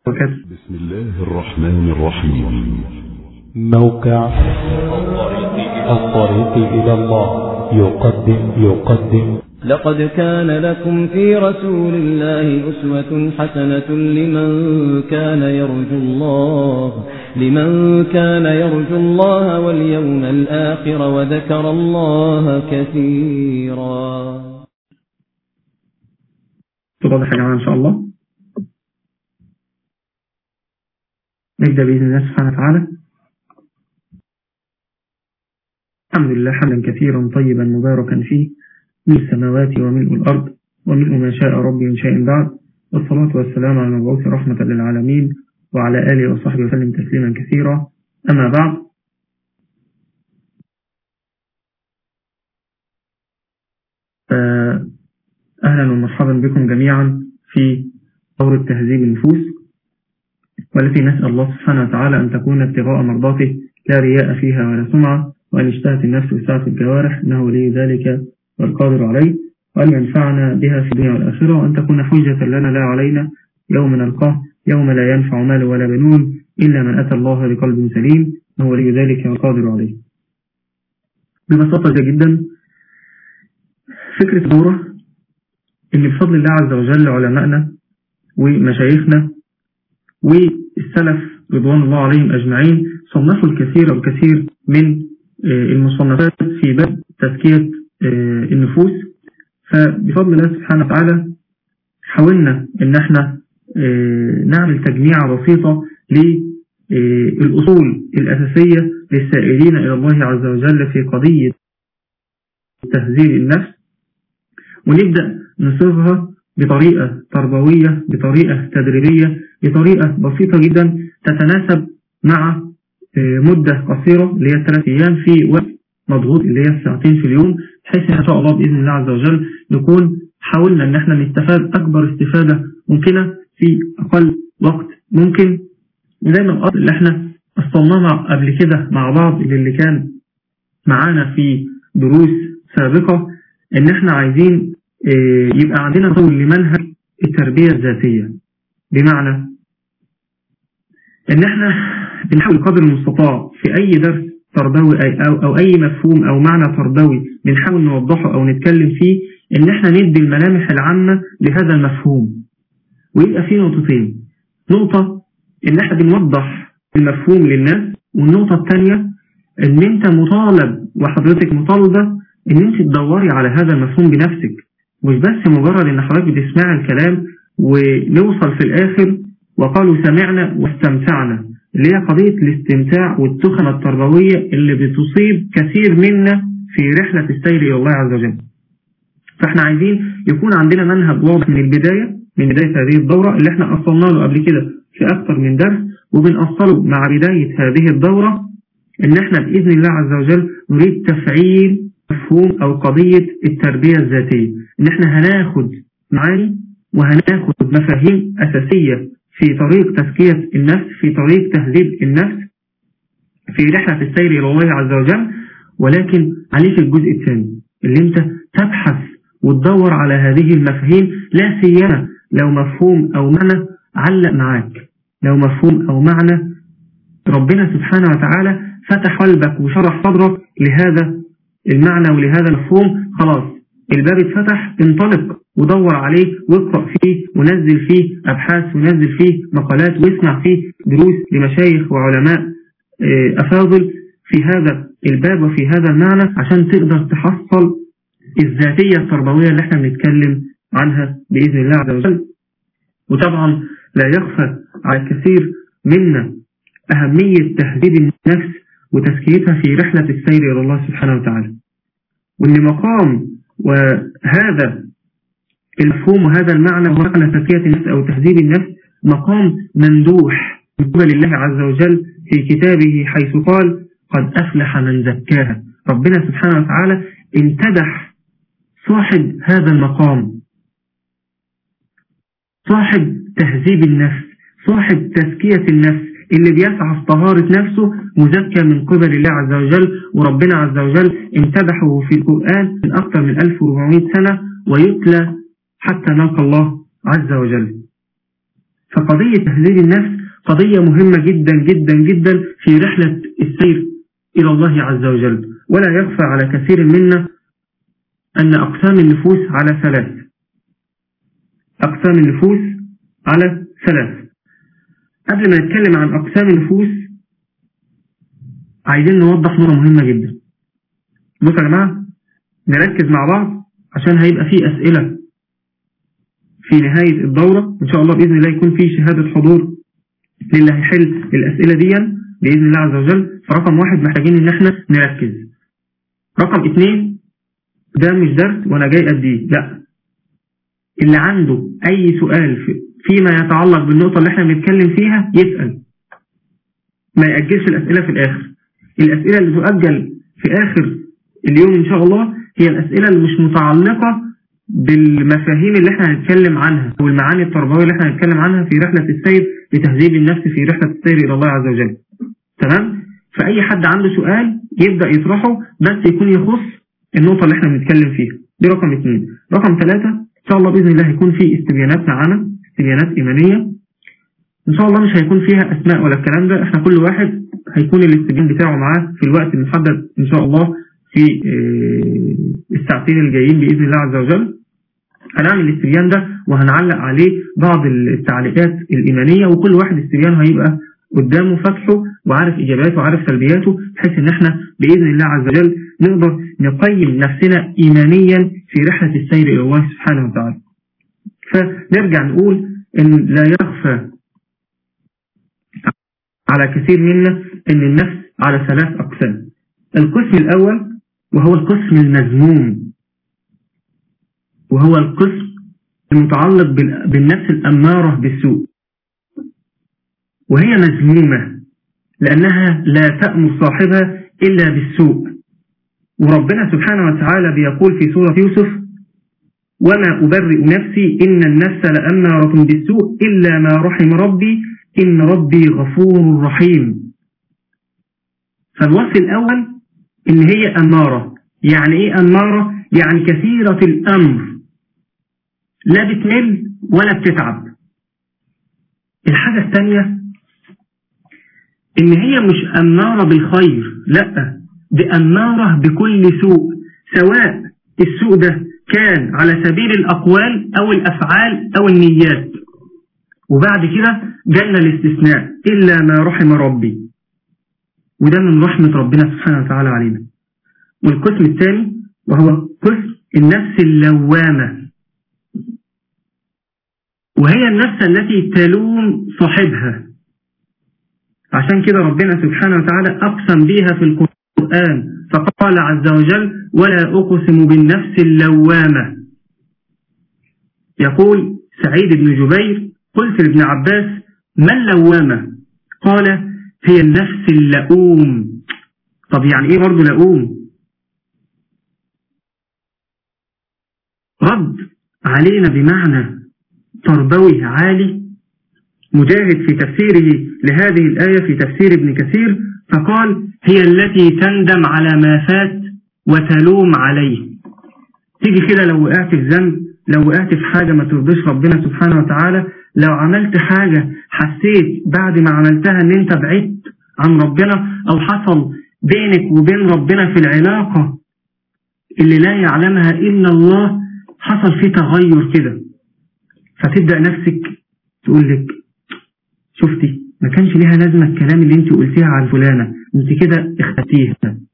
وبركاته بسم الله الرحمن الرحيم موقع الطريق إلى الله يقدم يقدم لقد كان لكم في رسول الله أسوة حسنة لمن كان يرجو الله لمن كان يرجو الله واليوم الآخر وذكر الله كثيرا واضح يا جماعة إن شاء الله نبدأ بإذن الله سبحانه وتعالى الحمد لله حمدا كثيرا طيبا مباركا فيه ملء السماوات وملء الأرض وملء ما شاء ربي من شيء بعد والصلاة والسلام على المبعوث رحمة للعالمين وعلى آله وصحبه وسلم تسليما كثيرا أما بعد أهلا ومرحبا بكم جميعا في دورة تهذيب النفوس والتي نسأل الله سبحانه وتعالى أن تكون ابتغاء مرضاته لا رياء فيها ولا سمعة وأن اشتهت النفس وسعت الجوارح إنه ولي ذلك والقادر عليه وأن ينفعنا بها في الدنيا والآخرة وأن تكون حجة لنا لا علينا يوم نلقاه يوم لا ينفع مال ولا بنون إلا من أتى الله بقلب سليم وهو ولي ذلك والقادر عليه ببساطة جدا فكرة الدورة إن بفضل الله عز وجل علمائنا ومشايخنا والسلف رضوان الله عليهم أجمعين صنفوا الكثير والكثير من المصنفات في باب تزكية النفوس فبفضل الله سبحانه وتعالى حاولنا ان احنا نعمل تجميعة بسيطة للأصول الأساسية للسائلين إلى الله عز وجل في قضية تهذيب النفس ونبدأ نصيغها بطريقة تربوية بطريقة تدريبية بطريقة بسيطة جدا تتناسب مع مدة قصيرة اللي هي ثلاث أيام في وقت مضغوط اللي هي ساعتين في اليوم بحيث إن شاء الله بإذن الله عز وجل نكون حاولنا إن احنا نستفاد أكبر استفادة ممكنة في أقل وقت ممكن وزي ما الأصل اللي احنا أصلناها قبل كده مع بعض اللي كان معانا في دروس سابقة إن احنا عايزين يبقى عندنا طول لمنهج التربية الذاتية بمعنى إن احنا بنحاول قدر المستطاع في أي درس تربوي أو, أو أي مفهوم أو معنى تربوي بنحاول نوضحه أو نتكلم فيه إن إحنا ندي الملامح العامة لهذا المفهوم ويبقى فيه نقطتين نقطة إن إحنا بنوضح المفهوم للناس والنقطة الثانية إن أنت مطالب وحضرتك مطالبة إن أنت تدوري على هذا المفهوم بنفسك مش بس مجرد إن حضرتك بتسمع الكلام ونوصل في الآخر وقالوا سمعنا واستمتعنا اللي هي قضية الاستمتاع والتخمة التربوية اللي بتصيب كثير منا في رحلة السير إلى الله عز وجل فاحنا عايزين يكون عندنا منهج واضح من البداية من بداية هذه الدورة اللي احنا أصلنا له قبل كده في أكثر من درس وبنأصله مع بداية هذه الدورة إن احنا بإذن الله عز وجل نريد تفعيل مفهوم أو قضية التربية الذاتية إن احنا هناخد معاني وهناخد مفاهيم أساسية في طريق تزكية النفس في طريق تهذيب النفس في رحلة السير إلى الله عز وجل ولكن عليك الجزء الثاني اللي انت تبحث وتدور على هذه المفاهيم لا سيما لو مفهوم أو معنى علق معاك لو مفهوم أو معنى ربنا سبحانه وتعالى فتح قلبك وشرح صدرك لهذا المعنى ولهذا المفهوم خلاص الباب اتفتح انطلق ودور عليه واقرأ فيه ونزل فيه أبحاث ونزل فيه مقالات واسمع فيه دروس لمشايخ وعلماء أفاضل في هذا الباب وفي هذا المعنى عشان تقدر تحصل الذاتية التربوية اللي احنا بنتكلم عنها بإذن الله عز وجل وطبعا لا يخفى على الكثير منا أهمية تهذيب النفس وتزكيتها في رحلة السير إلى الله سبحانه وتعالى وإن مقام وهذا المفهوم وهذا المعنى ومعنى تزكية النفس أو تهذيب النفس مقام مندوح من قبل الله عز وجل في كتابه حيث قال قد أفلح من زكاها ربنا سبحانه وتعالى امتدح صاحب هذا المقام صاحب تهذيب النفس صاحب تزكية النفس اللي بيسعى في طهارة نفسه مزكى من قبل الله عز وجل وربنا عز وجل امتدحه في القرآن من أكثر من 1400 سنة ويتلى حتى نلقى الله عز وجل فقضية تهذيب النفس قضية مهمة جدا جدا جدا في رحلة السير إلى الله عز وجل ولا يخفى على كثير منا أن أقسام النفوس على ثلاث أقسام النفوس على ثلاث قبل ما نتكلم عن أقسام النفوس عايزين نوضح نقطة مهمة جدا بصوا يا جماعة نركز مع بعض عشان هيبقى فيه أسئلة في نهاية الدورة إن شاء الله بإذن الله يكون في شهادة حضور للي هيحل الأسئلة دي بإذن الله عز وجل فرقم واحد محتاجين إن احنا نركز رقم اتنين ده مش درس وأنا جاي أديه لا اللي عنده أي سؤال فيما يتعلق بالنقطة اللي احنا بنتكلم فيها يسأل ما يأجلش الأسئلة في الآخر الأسئلة اللي تؤجل في آخر اليوم إن شاء الله هي الأسئلة اللي مش متعلقة بالمفاهيم اللي احنا هنتكلم عنها والمعاني التربوية اللي احنا هنتكلم عنها في رحلة السير لتهذيب النفس في رحلة السير إلى الله عز وجل تمام فأي حد عنده سؤال يبدأ يطرحه بس يكون يخص النقطة اللي احنا بنتكلم فيها دي رقم اثنين رقم ثلاثة إن شاء الله بإذن الله هيكون في استبيانات معانا استبيانات إيمانية إن شاء الله مش هيكون فيها أسماء ولا الكلام ده احنا كل واحد هيكون الاستبيان بتاعه معاه في الوقت المحدد إن شاء الله في الساعتين الجايين بإذن الله عز وجل هنعمل الاستبيان ده وهنعلق عليه بعض التعليقات الإيمانية وكل واحد استبيان هيبقى قدامه فتحه وعارف إجاباته وعارف سلبياته بحيث إن احنا بإذن الله عز وجل نقدر نقيم نفسنا إيمانيا في رحلة السير إلى الله سبحانه وتعالى فنرجع نقول إن لا يخفى على كثير منا إن النفس على ثلاث أقسام القسم الأول وهو القسم المذموم وهو القسم المتعلق بالنفس الأمارة بالسوء وهي مذمومة لأنها لا تأمر صاحبها إلا بالسوء وربنا سبحانه وتعالى بيقول في سورة يوسف وما أبرئ نفسي إن النفس لأمارة بالسوء إلا ما رحم ربي إن ربي غفور رحيم فالوصف الأول إن هي أمارة يعني إيه أمارة يعني كثيرة الأمر لا بتمل ولا بتتعب الحاجة الثانية إن هي مش أمارة بالخير لا دي أمارة بكل سوء سواء السوء ده كان على سبيل الأقوال أو الأفعال أو النيات وبعد كده جالنا الاستثناء إلا ما رحم ربي وده من رحمة ربنا سبحانه وتعالى علينا والقسم الثاني وهو قسم النفس اللوامة وهي النفس التي تلوم صاحبها عشان كده ربنا سبحانه وتعالى أقسم بها في القرآن فقال عز وجل ولا أقسم بالنفس اللوامة يقول سعيد بن جبير قلت لابن عباس ما اللوامة قال هي النفس اللؤوم طب يعني ايه برضه لؤوم رد علينا بمعنى تربوي عالي مجاهد في تفسيره لهذه الآية في تفسير ابن كثير فقال هي التي تندم على ما فات وتلوم عليه تيجي كده لو وقعت في ذنب لو وقعت في حاجة ما ترضيش ربنا سبحانه وتعالى لو عملت حاجة حسيت بعد ما عملتها ان انت بعدت عن ربنا او حصل بينك وبين ربنا في العلاقة اللي لا يعلمها إلا الله حصل فيه تغير كده فتبدأ نفسك تقول لك شفتي ما كانش ليها لازمة الكلام اللي انت قلتيها عن فلانة انت كده اختتيها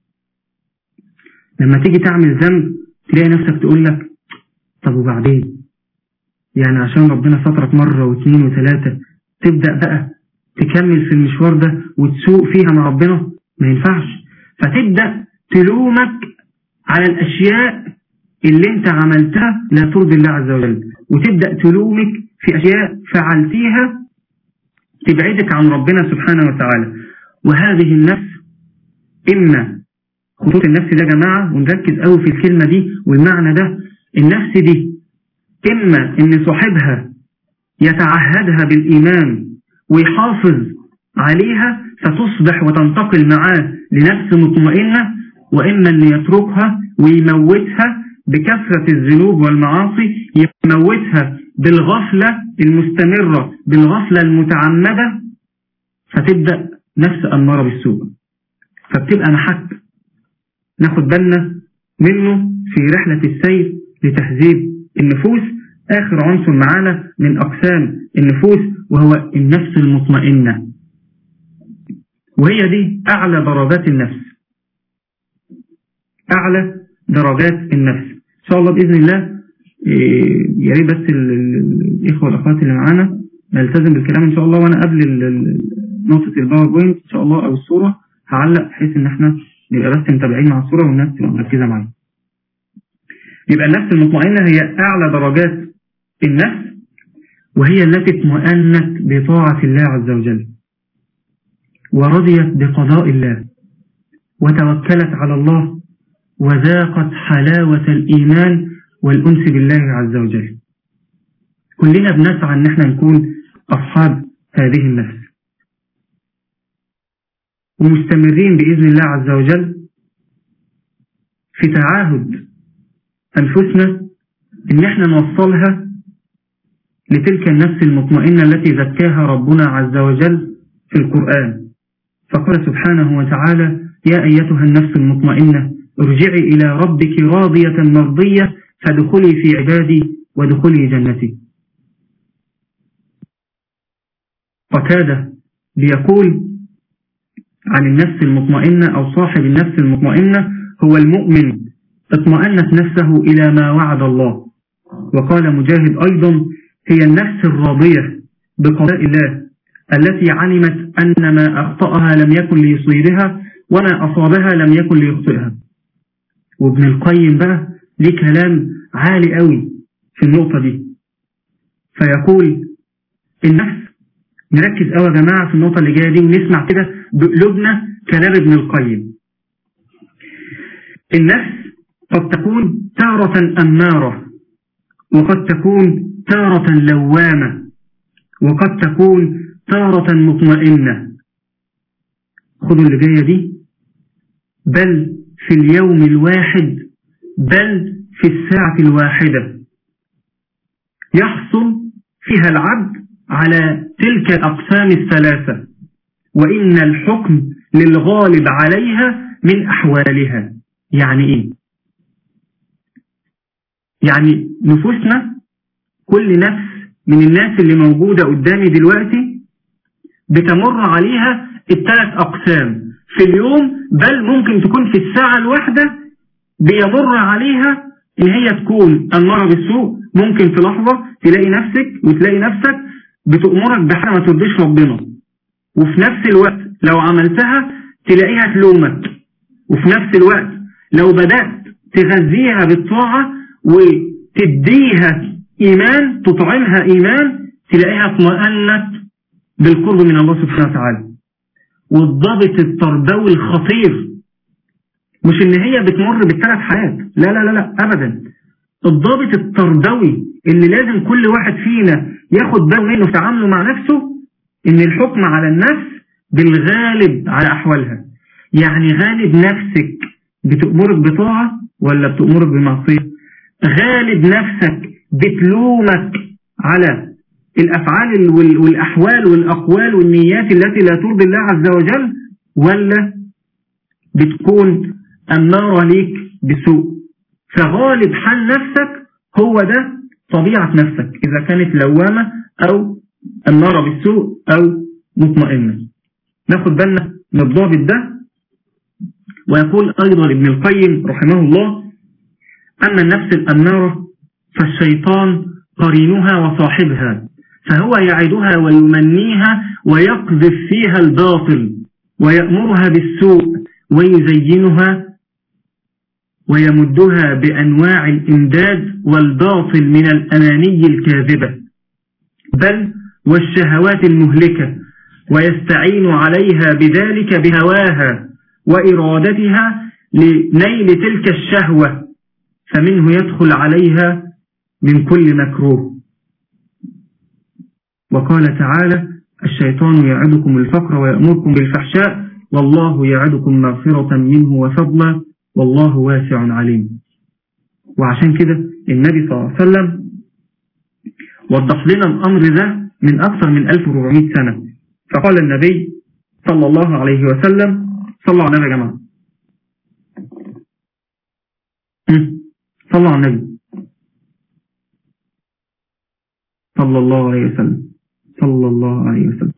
لما تيجي تعمل ذنب تلاقي نفسك تقول لك طب وبعدين يعني عشان ربنا سترك مرة واثنين وثلاثة تبدأ بقى تكمل في المشوار ده وتسوق فيها مع ربنا ما ينفعش فتبدأ تلومك على الأشياء اللي انت عملتها لا ترضي الله عز وجل وتبدأ تلومك في أشياء فعلتيها تبعدك عن ربنا سبحانه وتعالى وهذه النفس إما خطوط النفس ده جماعة ونركز قوي في الكلمة دي والمعنى ده النفس دي إما إن صاحبها يتعهدها بالإيمان ويحافظ عليها فتصبح وتنتقل معاه لنفس مطمئنة وإما أن يتركها ويموتها بكثرة الذنوب والمعاصي يموتها بالغفلة المستمرة بالغفلة المتعمدة فتبدأ نفس أمارة بالسوء فبتبقى محك ناخد بالنا منه في رحلة السير لتهذيب النفوس آخر عنصر معانا من أقسام النفوس وهو النفس المطمئنة وهي دي أعلى درجات النفس أعلى درجات النفس إن شاء الله بإذن الله يا ريت بس الإخوة والأخوات اللي معانا نلتزم بالكلام إن شاء الله وأنا قبل نقطة الباوربوينت إن شاء الله أو الصورة هعلق بحيث إن إحنا نبقى بس متابعين مع الصورة والناس تبقى مركزة معانا يبقى النفس المطمئنة هي أعلى درجات النفس وهي التي اطمأنت بطاعة الله عز وجل ورضيت بقضاء الله وتوكلت على الله وذاقت حلاوة الإيمان والأنس بالله عز وجل كلنا بنسعى أن احنا نكون أصحاب هذه النفس ومستمرين بإذن الله عز وجل في تعاهد أنفسنا إن احنا نوصلها لتلك النفس المطمئنة التي زكاها ربنا عز وجل في القرآن فقال سبحانه وتعالى يا أيتها النفس المطمئنة ارجعي إلى ربك راضية مرضية فادخلي في عبادي وادخلي جنتي قتادة بيقول عن النفس المطمئنة أو صاحب النفس المطمئنة هو المؤمن اطمأنت نفسه إلى ما وعد الله وقال مجاهد أيضا هي النفس الراضية بقضاء الله التي علمت أن ما أخطأها لم يكن ليصيبها وما أصابها لم يكن ليخطئها وابن القيم بقى ليه كلام عالي قوي في النقطة دي فيقول النفس نركز قوي يا جماعة في النقطة اللي جاية دي ونسمع كده بقلوبنا كلام ابن القيم النفس قد تكون تارة أمارة وقد تكون تارة لوامة وقد تكون تارة مطمئنة خذوا اللي جاية دي بل في اليوم الواحد بل في الساعة الواحدة يحصل فيها العبد على تلك الأقسام الثلاثة وإن الحكم للغالب عليها من أحوالها يعني إيه يعني نفوسنا كل نفس من الناس اللي موجودة قدامي دلوقتي بتمر عليها الثلاث أقسام في اليوم بل ممكن تكون في الساعة الواحدة بيمر عليها إن هي تكون أمارة بالسوء ممكن في لحظة تلاقي نفسك وتلاقي نفسك بتأمرك بحاجة ما ترضيش ربنا وفي نفس الوقت لو عملتها تلاقيها تلومك وفي نفس الوقت لو بدأت تغذيها بالطاعة وتديها إيمان تطعمها إيمان تلاقيها اطمأنت بالقرب من الله سبحانه وتعالى والضابط التربوي الخطير مش ان هي بتمر بالثلاث حالات لا لا لا لا ابدا الضابط التربوي اللي لازم كل واحد فينا ياخد باله منه في تعامله مع نفسه ان الحكم على النفس بالغالب على احوالها يعني غالب نفسك بتأمرك بطاعة ولا بتأمرك بمعصية غالب نفسك بتلومك على الأفعال والأحوال والأقوال والنيات التي لا ترضي الله عز وجل ولا بتكون أمارة ليك بسوء فغالب حال نفسك هو ده طبيعة نفسك إذا كانت لوامة أو أمارة بالسوء أو مطمئنة ناخد بالنا من الضابط ده ويقول أيضا ابن القيم رحمه الله أما النفس الأمارة فالشيطان قرينها وصاحبها فهو يعدها ويمنيها ويقذف فيها الباطل ويأمرها بالسوء ويزينها ويمدها بأنواع الإمداد والباطل من الأماني الكاذبة بل والشهوات المهلكة ويستعين عليها بذلك بهواها وإرادتها لنيل تلك الشهوة فمنه يدخل عليها من كل مكروه وقال تعالى الشيطان يعدكم الفقر ويأمركم بالفحشاء والله يعدكم مغفرة منه وفضلا والله واسع عليم وعشان كده النبي صلى الله عليه وسلم وضح لنا الأمر ده من أكثر من 1400 سنة فقال النبي صلى الله عليه وسلم صلى على النبي يا جماعة صلى على النبي صلى الله عليه وسلم صلى الله عليه وسلم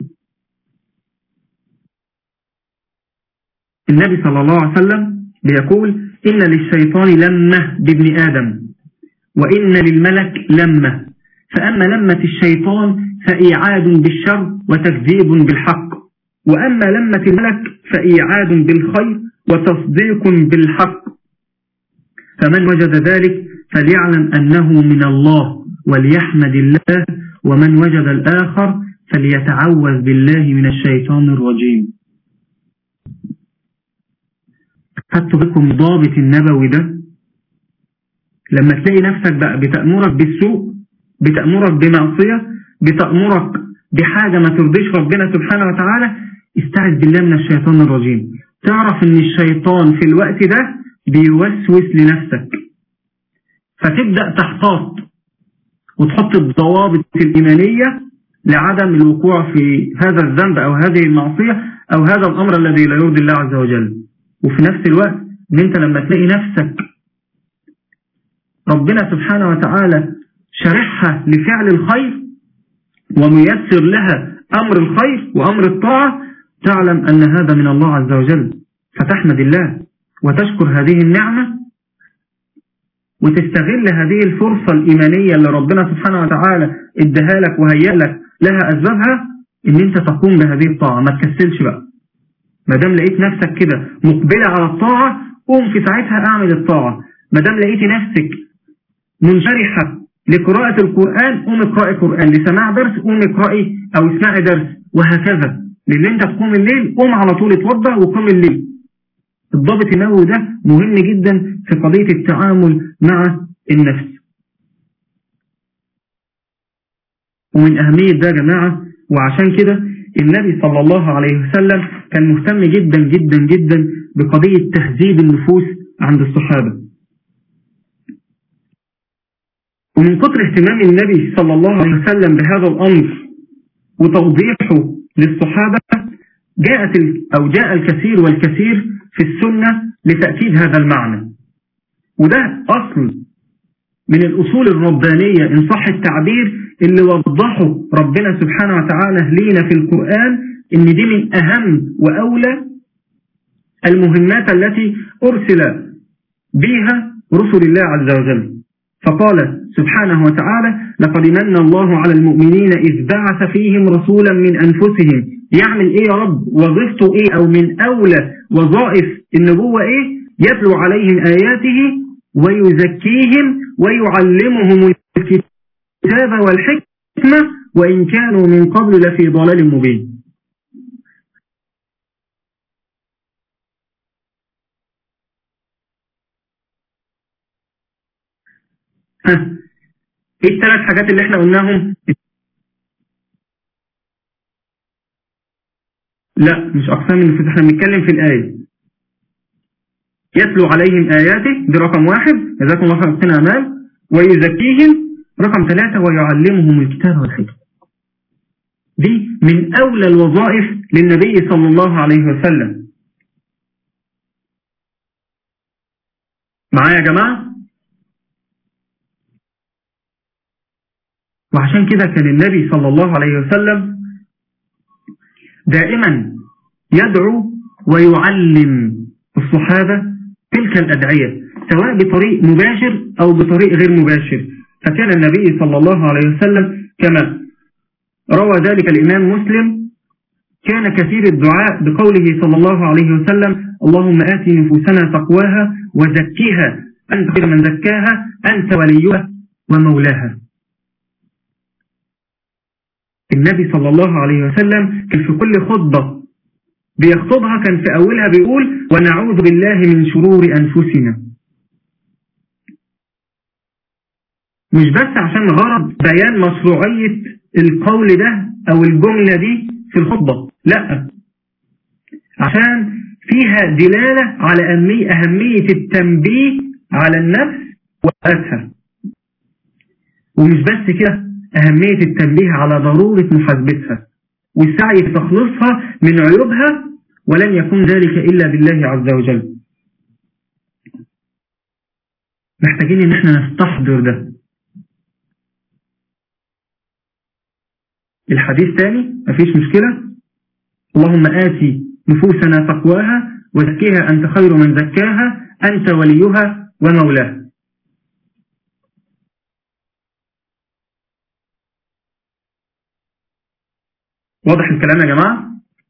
النبي صلى الله عليه وسلم بيقول إن للشيطان لمة بابن آدم وإن للملك لمة فأما لمة الشيطان فإيعاد بالشر وتكذيب بالحق وأما لمة الملك فإيعاد بالخير وتصديق بالحق فمن وجد ذلك فليعلم أنه من الله وليحمد الله ومن وجد الآخر فليتعوذ بالله من الشيطان الرجيم خدتوا بكم ضابط النبوي ده لما تلاقي نفسك بقى بتأمرك بالسوء بتأمرك بمعصية بتأمرك بحاجة ما ترضيش ربنا سبحانه وتعالى استعذ بالله من الشيطان الرجيم تعرف ان الشيطان في الوقت ده بيوسوس لنفسك فتبدأ تحتاط وتحط الضوابط الإيمانية لعدم الوقوع في هذا الذنب أو هذه المعصية أو هذا الأمر الذي لا يرضي الله عز وجل وفي نفس الوقت ان انت لما تلاقي نفسك ربنا سبحانه وتعالى شرحها لفعل الخير وميسر لها أمر الخير وأمر الطاعة تعلم أن هذا من الله عز وجل فتحمد الله وتشكر هذه النعمة وتستغل هذه الفرصة الإيمانية اللي ربنا سبحانه وتعالى ادها لك وهيأ لك لها أسبابها ان انت تقوم بهذه الطاعة ما تكسلش بقى ما دام لقيت نفسك كده مقبلة على الطاعة قوم في ساعتها اعمل الطاعة ما دام لقيت نفسك منشرحة لقراءة القرآن قوم اقرأي قرآن لسماع درس قوم اقرأي أو اسمعي درس وهكذا للي انت تقوم الليل قوم على طول اتوضى وقوم الليل الضابط النووي ده مهم جدا في قضية التعامل مع النفس ومن أهمية ده يا جماعة وعشان كده النبي صلى الله عليه وسلم كان مهتم جدا جدا جدا بقضية تهذيب النفوس عند الصحابة ومن كتر اهتمام النبي صلى الله عليه وسلم بهذا الأمر وتوضيحه للصحابة جاءت أو جاء الكثير والكثير في السنة لتأكيد هذا المعنى وده أصل من الأصول الربانية إن صح التعبير اللي وضحه ربنا سبحانه وتعالى لينا في القرآن إن دي من أهم وأولى المهمات التي أرسل بها رسل الله عز وجل فقال سبحانه وتعالى لقد من الله على المؤمنين إذ بعث فيهم رسولا من أنفسهم يعمل إيه يا رب وظيفته إيه أو من أولى وظائف النبوة إيه يتلو عليهم آياته ويزكيهم ويعلمهم الكتاب والحكمة وإن كانوا من قبل لفي ضلال مبين ها ايه الثلاث حاجات اللي احنا قلناهم لا مش اقسام النفوس احنا بنتكلم في الايه يتلو عليهم اياته دي رقم واحد جزاكم الله خير اختنا امال ويزكيهم رقم ثلاثة ويعلمهم الكتاب والحكمة دي من أولى الوظائف للنبي صلى الله عليه وسلم معايا يا جماعة وعشان كده كان النبي صلى الله عليه وسلم دائما يدعو ويعلم الصحابة تلك الأدعية سواء بطريق مباشر أو بطريق غير مباشر فكان النبي صلى الله عليه وسلم كما روى ذلك الإمام مسلم كان كثير الدعاء بقوله صلى الله عليه وسلم اللهم آت نفوسنا تقواها وزكيها أنت خير من زكاها أنت وليها ومولاها النبي صلى الله عليه وسلم كان في كل خطبة بيخطبها كان في أولها بيقول ونعوذ بالله من شرور أنفسنا مش بس عشان غرض بيان مشروعية القول ده أو الجملة دي في الخطبة لا عشان فيها دلالة على أهمية التنبيه على النفس وأسها ومش بس كده أهمية التنبيه على ضرورة محاسبتها والسعي في تخلصها من عيوبها ولن يكون ذلك إلا بالله عز وجل محتاجين ان احنا نستحضر ده الحديث تاني مفيش مشكلة اللهم آتي نفوسنا تقواها وزكيها أنت خير من زكاها أنت وليها ومولاها واضح الكلام يا جماعة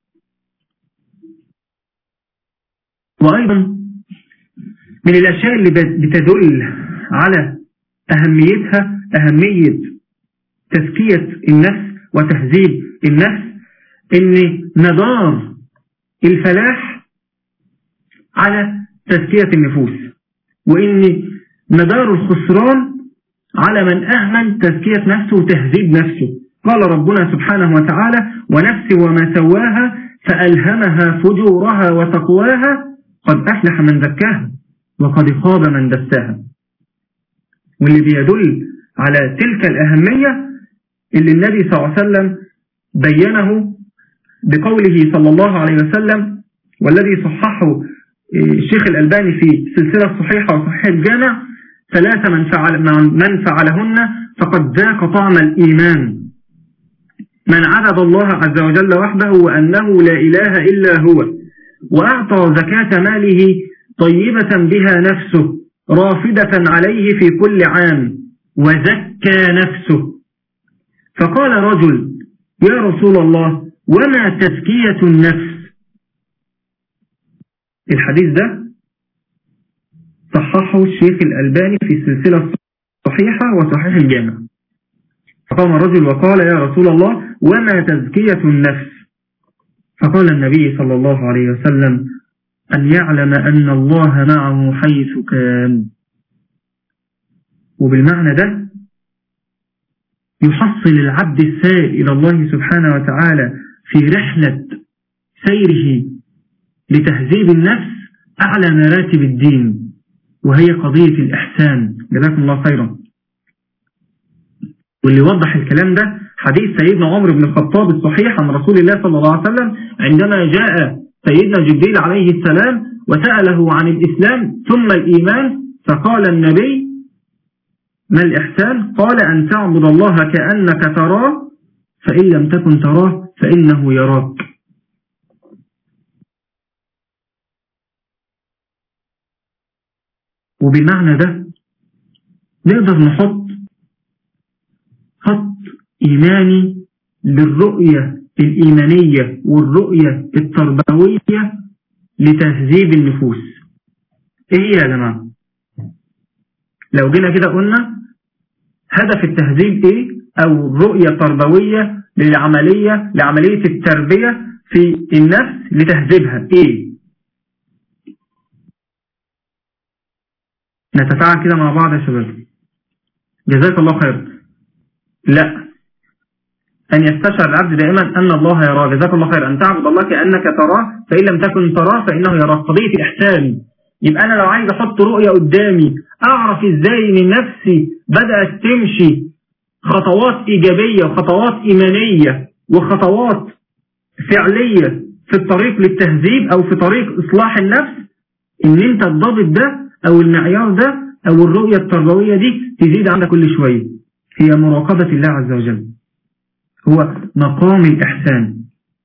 وأيضا من الأشياء اللي بتدل على أهميتها أهمية تزكية النفس وتهذيب النفس ان مدار الفلاح على تزكية النفوس وان مدار الخسران على من أهمل تزكية نفسه وتهذيب نفسه قال ربنا سبحانه وتعالى ونفس وما سواها فألهمها فجورها وتقواها قد أفلح من زكاها وقد خاب من دساها واللي بيدل على تلك الأهمية اللي النبي صلى الله عليه وسلم بينه بقوله صلى الله عليه وسلم والذي صححه الشيخ الألباني في سلسلة صحيحة وصحيح الجامع ثلاثة من, فعل من فعلهن فقد ذاق طعم الإيمان من عبد الله عز وجل وحده وأنه لا إله إلا هو وأعطى زكاة ماله طيبة بها نفسه رافدة عليه في كل عام وزكى نفسه فقال رجل يا رسول الله وما تزكية النفس الحديث ده صححه الشيخ الألباني في السلسلة الصحيحة وصحيح الجامع فقام الرجل وقال يا رسول الله وما تزكية النفس فقال النبي صلى الله عليه وسلم أن يعلم أن الله معه حيث كان وبالمعنى ده يحصل العبد السائل إلى الله سبحانه وتعالى في رحلة سيره لتهذيب النفس أعلى مراتب الدين وهي قضية الإحسان جزاكم الله خيرا واللي وضح الكلام ده حديث سيدنا عمر بن الخطاب الصحيح عن رسول الله صلى الله عليه وسلم عندما جاء سيدنا جبريل عليه السلام وسأله عن الإسلام ثم الإيمان فقال النبي ما الإحسان قال أن تعبد الله كأنك تراه فإن لم تكن تراه فإنه يراك وبالمعنى ده نقدر نحط خط إيماني للرؤية الإيمانية والرؤية التربوية لتهذيب النفوس إيه هي يا جماعة لو جينا كده قلنا هدف التهذيب إيه أو الرؤية التربوية للعملية لعملية التربية في النفس لتهذيبها إيه نتفاعل كده مع بعض يا شباب جزاك الله خير لا أن يستشعر العبد دائما أن الله يراه جزاك الله خير أن تعبد الله كأنك تراه فإن لم تكن تراه فإنه يراك قضية الإحسان يبقى أنا لو عايز أحط رؤية قدامي أعرف إزاي من نفسي بدأت تمشي خطوات إيجابية وخطوات إيمانية وخطوات فعلية في الطريق للتهذيب أو في طريق إصلاح النفس إن أنت الضابط ده أو المعيار ده أو الرؤية التربوية دي تزيد عندك كل شوية هي مراقبة الله عز وجل هو مقام الإحسان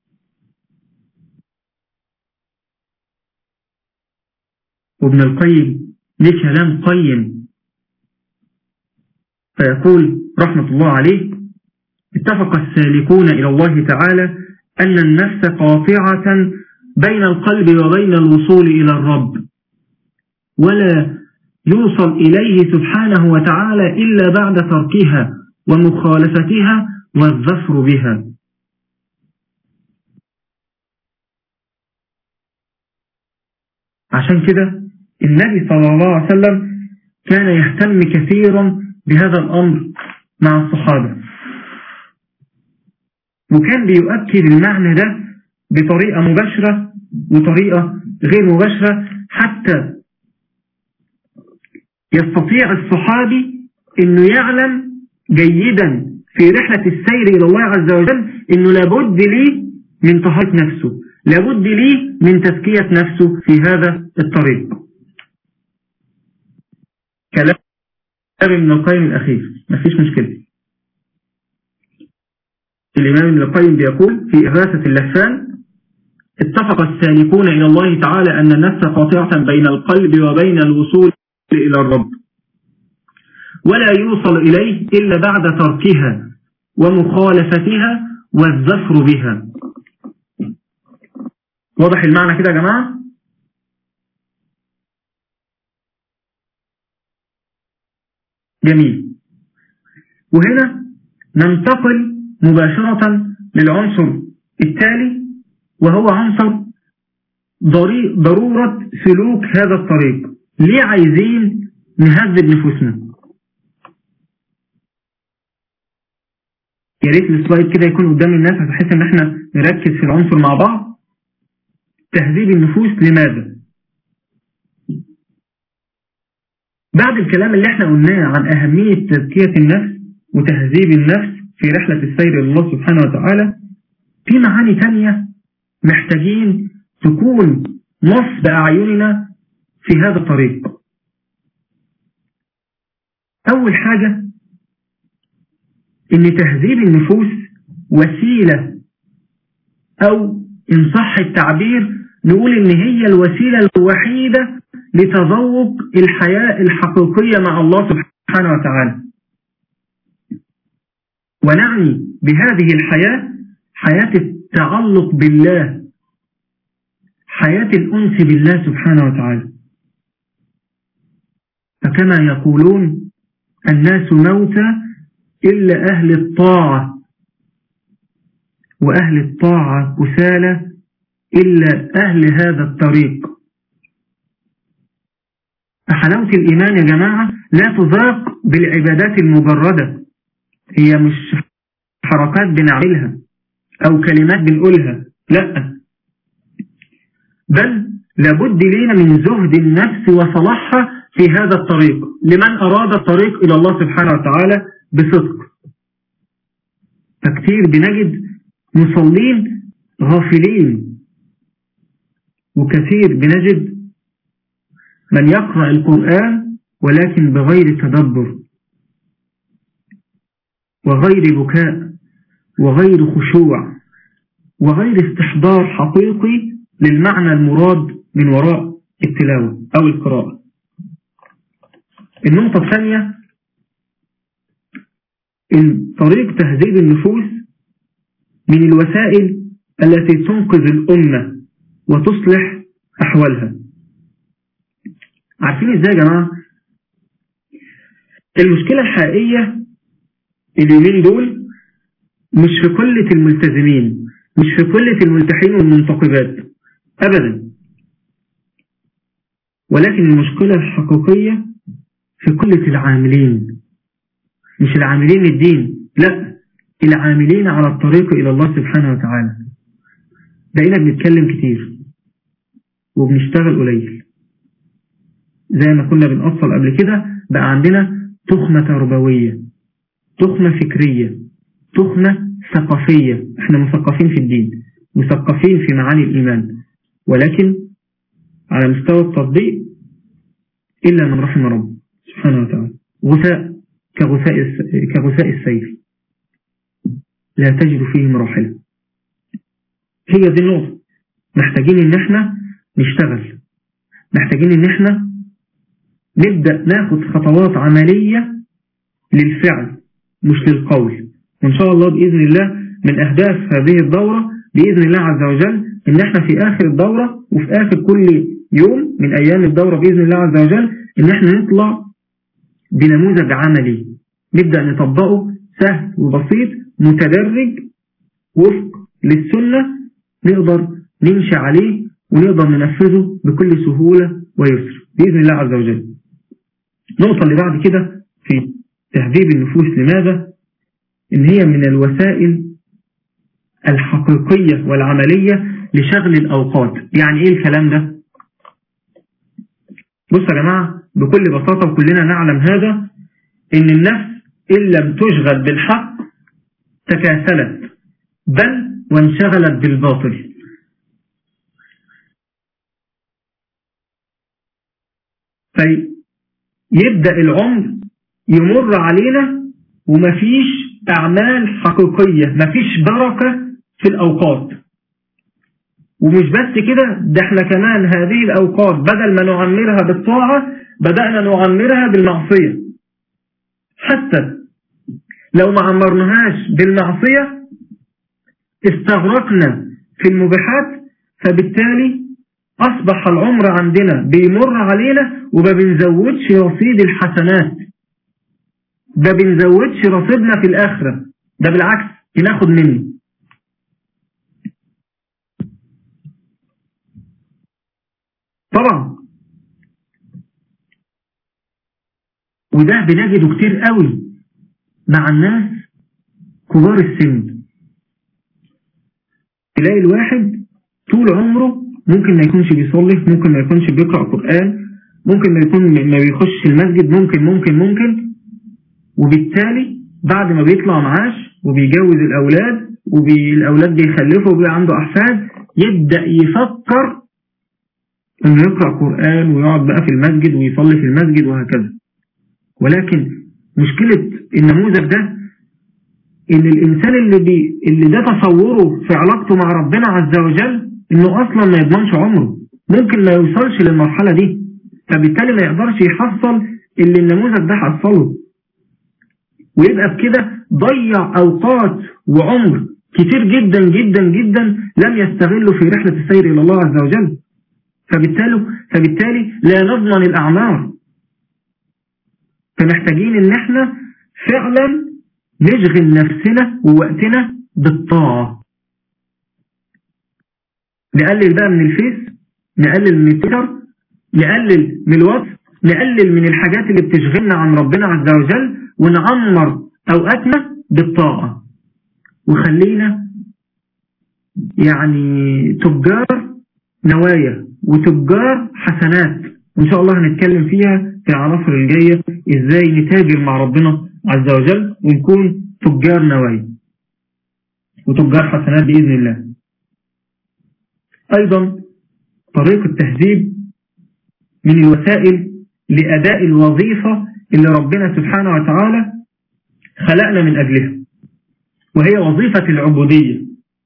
وابن القيم ليه كلام قيم فيقول رحمة الله عليه اتفق السالكون إلى الله تعالى أن النفس قاطعة بين القلب وبين الوصول إلى الرب ولا يوصل إليه سبحانه وتعالى إلا بعد تركها ومخالفتها والظفر بها عشان كده النبي صلى الله عليه وسلم كان يهتم كثيرا بهذا الأمر مع الصحابة وكان بيؤكد المعنى ده بطريقة مباشرة وطريقة غير مباشرة حتى يستطيع الصحابي انه يعلم جيدا في رحلة السير إلى الله عز وجل إنه لابد لي من طهارة نفسه لابد لي من تزكية نفسه في هذا الطريق كلام ابن القيم الأخير مفيش مشكلة الإمام ابن القيم بيقول في إغاثة اللفان اتفق السالكون إلى الله تعالى أن النفس قاطعة بين القلب وبين الوصول إلى الرب ولا يوصل إليه إلا بعد تركها ومخالفتها والزفر بها واضح المعنى كده يا جماعة جميل وهنا ننتقل مباشرة للعنصر التالي وهو عنصر ضرورة سلوك هذا الطريق ليه عايزين نهذب نفوسنا يا ريت السلايد كده يكون قدام الناس بحيث ان احنا نركز في العنصر مع بعض تهذيب النفوس لماذا بعد الكلام اللي احنا قلناه عن اهمية تزكية النفس وتهذيب النفس في رحلة السير إلى الله سبحانه وتعالى في معاني تانية محتاجين تكون نصب أعيننا في هذا الطريق أول حاجة إن تهذيب النفوس وسيلة أو إن صح التعبير نقول إن هي الوسيلة الوحيدة لتذوق الحياة الحقيقية مع الله سبحانه وتعالى ونعني بهذه الحياة حياة التعلق بالله حياة الأنس بالله سبحانه وتعالى فكما يقولون الناس موتى إلا أهل الطاعة وأهل الطاعة كسالى إلا أهل هذا الطريق فحلاوة الإيمان يا جماعة لا تذاق بالعبادات المجردة هي مش حركات بنعملها أو كلمات بنقولها لا بل لابد لينا من زهد النفس وصلاحها في هذا الطريق لمن أراد الطريق إلى الله سبحانه وتعالى بصدق فكتير بنجد مصلين غافلين وكثير بنجد من يقرأ القرآن ولكن بغير تدبر وغير بكاء وغير خشوع وغير استحضار حقيقي للمعنى المراد من وراء التلاوة أو القراءة النقطة الثانية إن طريق تهذيب النفوس من الوسائل التي تنقذ الأمة وتصلح أحوالها عارفين إزاي يا جماعة المشكلة الحقيقية اليومين دول مش في قلة الملتزمين مش في قلة الملتحين والمنتقبات أبدا ولكن المشكلة الحقيقية في قلة العاملين مش العاملين للدين لا العاملين على الطريق إلى الله سبحانه وتعالى بقينا بنتكلم كتير وبنشتغل قليل زي ما كنا بنأصل قبل كده بقى عندنا تخمة تربوية تخمة فكرية تخمة ثقافية احنا مثقفين في الدين مثقفين في معاني الإيمان ولكن على مستوى التطبيق إلا من رحم رب سبحانه وتعالى غثاء كغثاء كغثاء السيف لا تجد فيه مراحل هي دي النقطة محتاجين ان احنا نشتغل محتاجين ان احنا نبدأ ناخد خطوات عملية للفعل مش للقول وإن شاء الله بإذن الله من أهداف هذه الدورة بإذن الله عز وجل إن احنا في آخر الدورة وفي آخر كل يوم من أيام الدورة بإذن الله عز وجل إن احنا نطلع بنموذج عملي نبدأ نطبقه سهل وبسيط متدرج وفق للسنة نقدر نمشي عليه ونقدر ننفذه بكل سهولة ويسر بإذن الله عز وجل النقطة اللي بعد كده في تهذيب النفوس لماذا إن هي من الوسائل الحقيقية والعملية لشغل الأوقات يعني إيه الكلام ده بص يا جماعة بكل بساطة وكلنا نعلم هذا إن النفس إن لم تشغل بالحق تكاسلت بل وانشغلت بالباطل فيبدأ العمر يمر علينا ومفيش أعمال حقيقية مفيش بركة في الأوقات ومش بس كده ده احنا كمان هذه الأوقات بدل ما نعمرها بالطاعة بدأنا نعمرها بالمعصية حتى لو ما عمرناهاش بالمعصية استغرقنا في المباحات فبالتالي أصبح العمر عندنا بيمر علينا وما بنزودش رصيد الحسنات ده بنزودش رصيدنا في الآخرة ده بالعكس بناخد منه طبعا وده بنجده كتير قوي مع الناس كبار السن تلاقي الواحد طول عمره ممكن ما يكونش بيصلي ممكن ما يكونش بيقرأ قرآن ممكن ما يكون ما بيخش المسجد ممكن ممكن ممكن وبالتالي بعد ما بيطلع معاش وبيجوز الأولاد والأولاد بيخلفوا وبيبقى عنده أحفاد يبدأ يفكر انه يقرأ قرآن ويقعد بقى في المسجد ويصلي في المسجد وهكذا ولكن مشكلة النموذج ده ان الانسان اللي بي اللي ده تصوره في علاقته مع ربنا عز وجل انه اصلا ما يضمنش عمره ممكن ما يوصلش للمرحلة دي فبالتالي ما يقدرش يحصل اللي النموذج ده حصله ويبقى بكده ضيع اوقات وعمر كتير جدا جدا جدا لم يستغله في رحلة السير الى الله عز وجل فبالتالي فبالتالي لا نضمن الاعمار فمحتاجين ان احنا فعلا نشغل نفسنا ووقتنا بالطاعة نقلل بقى من الفيس نقلل من التويتر نقلل من الواتس نقلل من الحاجات اللي بتشغلنا عن ربنا عز وجل ونعمر اوقاتنا بالطاعة وخلينا يعني تجار نوايا وتجار حسنات وإن شاء الله هنتكلم فيها في العناصر الجاية إزاي نتاجر مع ربنا عز وجل ونكون تجار نوايا وتجار حسنات بإذن الله أيضا طريق التهذيب من الوسائل لأداء الوظيفة اللي ربنا سبحانه وتعالى خلقنا من أجلها وهي وظيفة العبودية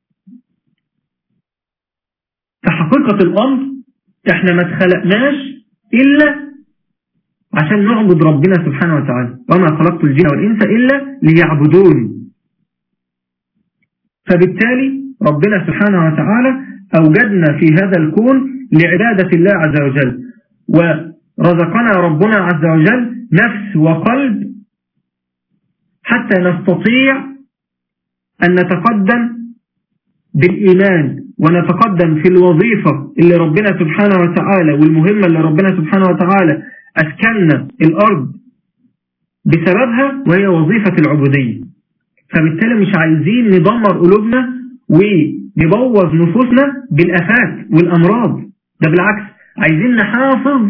فحقيقة الأمر احنا ما اتخلقناش إلا عشان نعبد ربنا سبحانه وتعالى وما خلقت الجن والإنس إلا ليعبدون فبالتالي ربنا سبحانه وتعالى أوجدنا في هذا الكون لعبادة الله عز وجل ورزقنا ربنا عز وجل نفس وقلب حتى نستطيع أن نتقدم بالإيمان ونتقدم في الوظيفة اللي ربنا سبحانه وتعالى والمهمة اللي ربنا سبحانه وتعالى أسكننا الأرض بسببها وهي وظيفة العبودية فبالتالي مش عايزين ندمر قلوبنا ونبوظ نفوسنا بالأفات والأمراض ده بالعكس عايزين نحافظ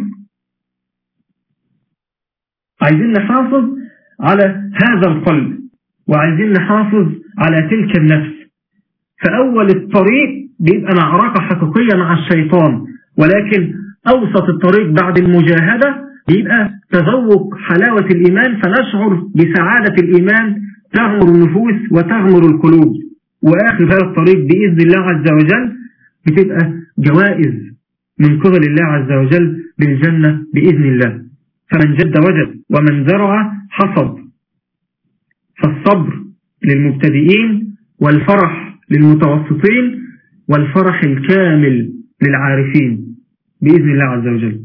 عايزين نحافظ على هذا القلب وعايزين نحافظ على تلك النفس فأول الطريق بيبقى معركة حقيقية مع الشيطان ولكن أوسط الطريق بعد المجاهدة بيبقى تذوق حلاوة الإيمان فنشعر بسعادة الإيمان تغمر النفوس وتغمر القلوب وآخر هذا الطريق بإذن الله عز وجل بتبقى جوائز من قبل الله عز وجل بالجنة بإذن الله فمن جد وجد ومن زرع حصد فالصبر للمبتدئين والفرح للمتوسطين والفرح الكامل للعارفين بإذن الله عز وجل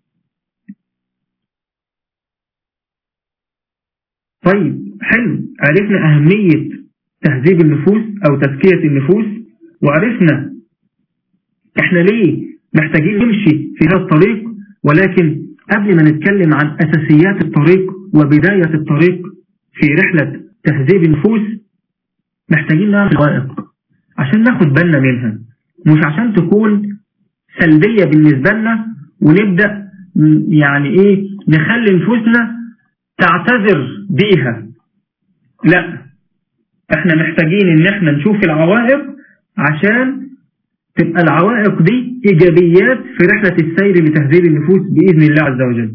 طيب حلو عرفنا أهمية تهذيب النفوس أو تزكية النفوس وعرفنا احنا ليه محتاجين نمشي في هذا الطريق ولكن قبل ما نتكلم عن أساسيات الطريق وبداية الطريق في رحلة تهذيب النفوس محتاجين نعمل حقائق عشان ناخد بالنا منها مش عشان تكون سلبية بالنسبة لنا ونبدأ يعني ايه نخلي نفوسنا تعتذر بيها لا احنا محتاجين ان احنا نشوف العوائق عشان تبقى العوائق دي ايجابيات في رحلة السير لتهذيب النفوس بإذن الله عز وجل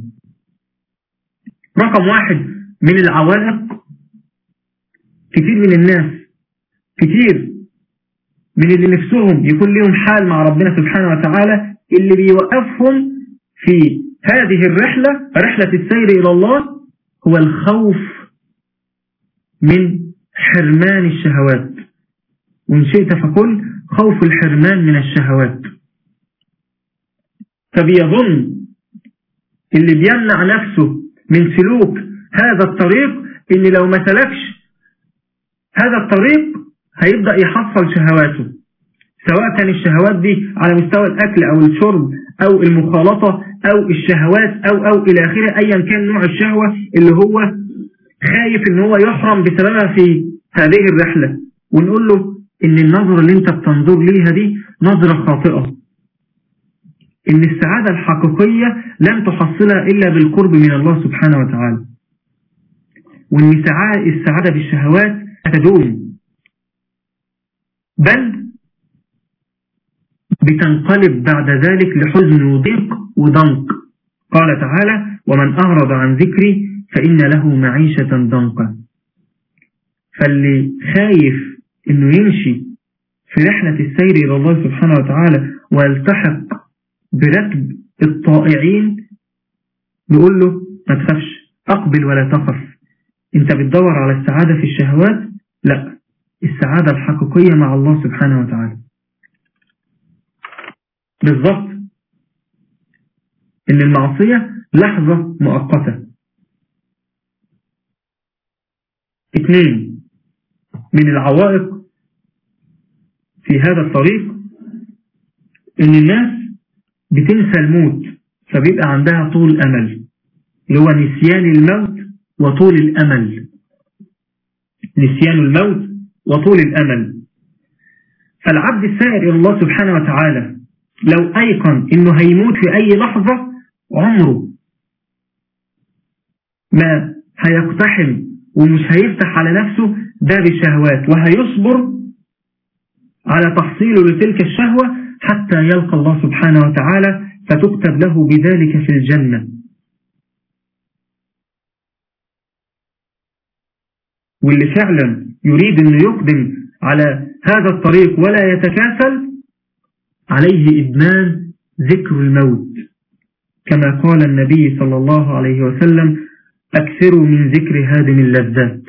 رقم واحد من العوائق كتير من الناس كتير من اللي نفسهم يكون لهم حال مع ربنا سبحانه وتعالى اللي بيوقفهم في هذه الرحلة رحلة السير إلى الله هو الخوف من حرمان الشهوات وإن شئت فقل خوف الحرمان من الشهوات فبيظن اللي بيمنع نفسه من سلوك هذا الطريق ان لو ما سلكش هذا الطريق هيبدأ يحصل شهواته سواء كان الشهوات دي على مستوى الأكل أو الشرب أو المخالطة أو الشهوات أو أو إلى آخره أيا كان نوع الشهوة اللي هو خايف ان هو يحرم بسببها في هذه الرحلة ونقول له ان النظرة اللي انت بتنظر ليها دي نظرة خاطئة ان السعادة الحقيقية لن تحصلها الا بالقرب من الله سبحانه وتعالى وان السعادة بالشهوات تدوم بل بتنقلب بعد ذلك لحزن وضيق وضنك قال تعالى ومن أعرض عن ذكري فإن له معيشة ضنكا فاللي خايف انه يمشي في رحلة السير إلى الله سبحانه وتعالى ويلتحق بركب الطائعين نقول له ما تخافش أقبل ولا تخف انت بتدور على السعادة في الشهوات لا السعادة الحقيقية مع الله سبحانه وتعالى بالضبط ان المعصية لحظة مؤقتة اثنين من العوائق في هذا الطريق ان الناس بتنسى الموت فبيبقى عندها طول امل اللي هو نسيان الموت وطول الامل نسيان الموت وطول الامل فالعبد السائر الى الله سبحانه وتعالى لو ايقن انه هيموت في اي لحظة عمره ما هيقتحم ومش هيفتح على نفسه باب الشهوات وهيصبر على تحصيله لتلك الشهوة حتى يلقى الله سبحانه وتعالى فتكتب له بذلك في الجنة واللي فعلا يريد أن يقدم على هذا الطريق ولا يتكاسل عليه إدمان ذكر الموت كما قال النبي صلى الله عليه وسلم أكثروا من ذكر هادم اللذات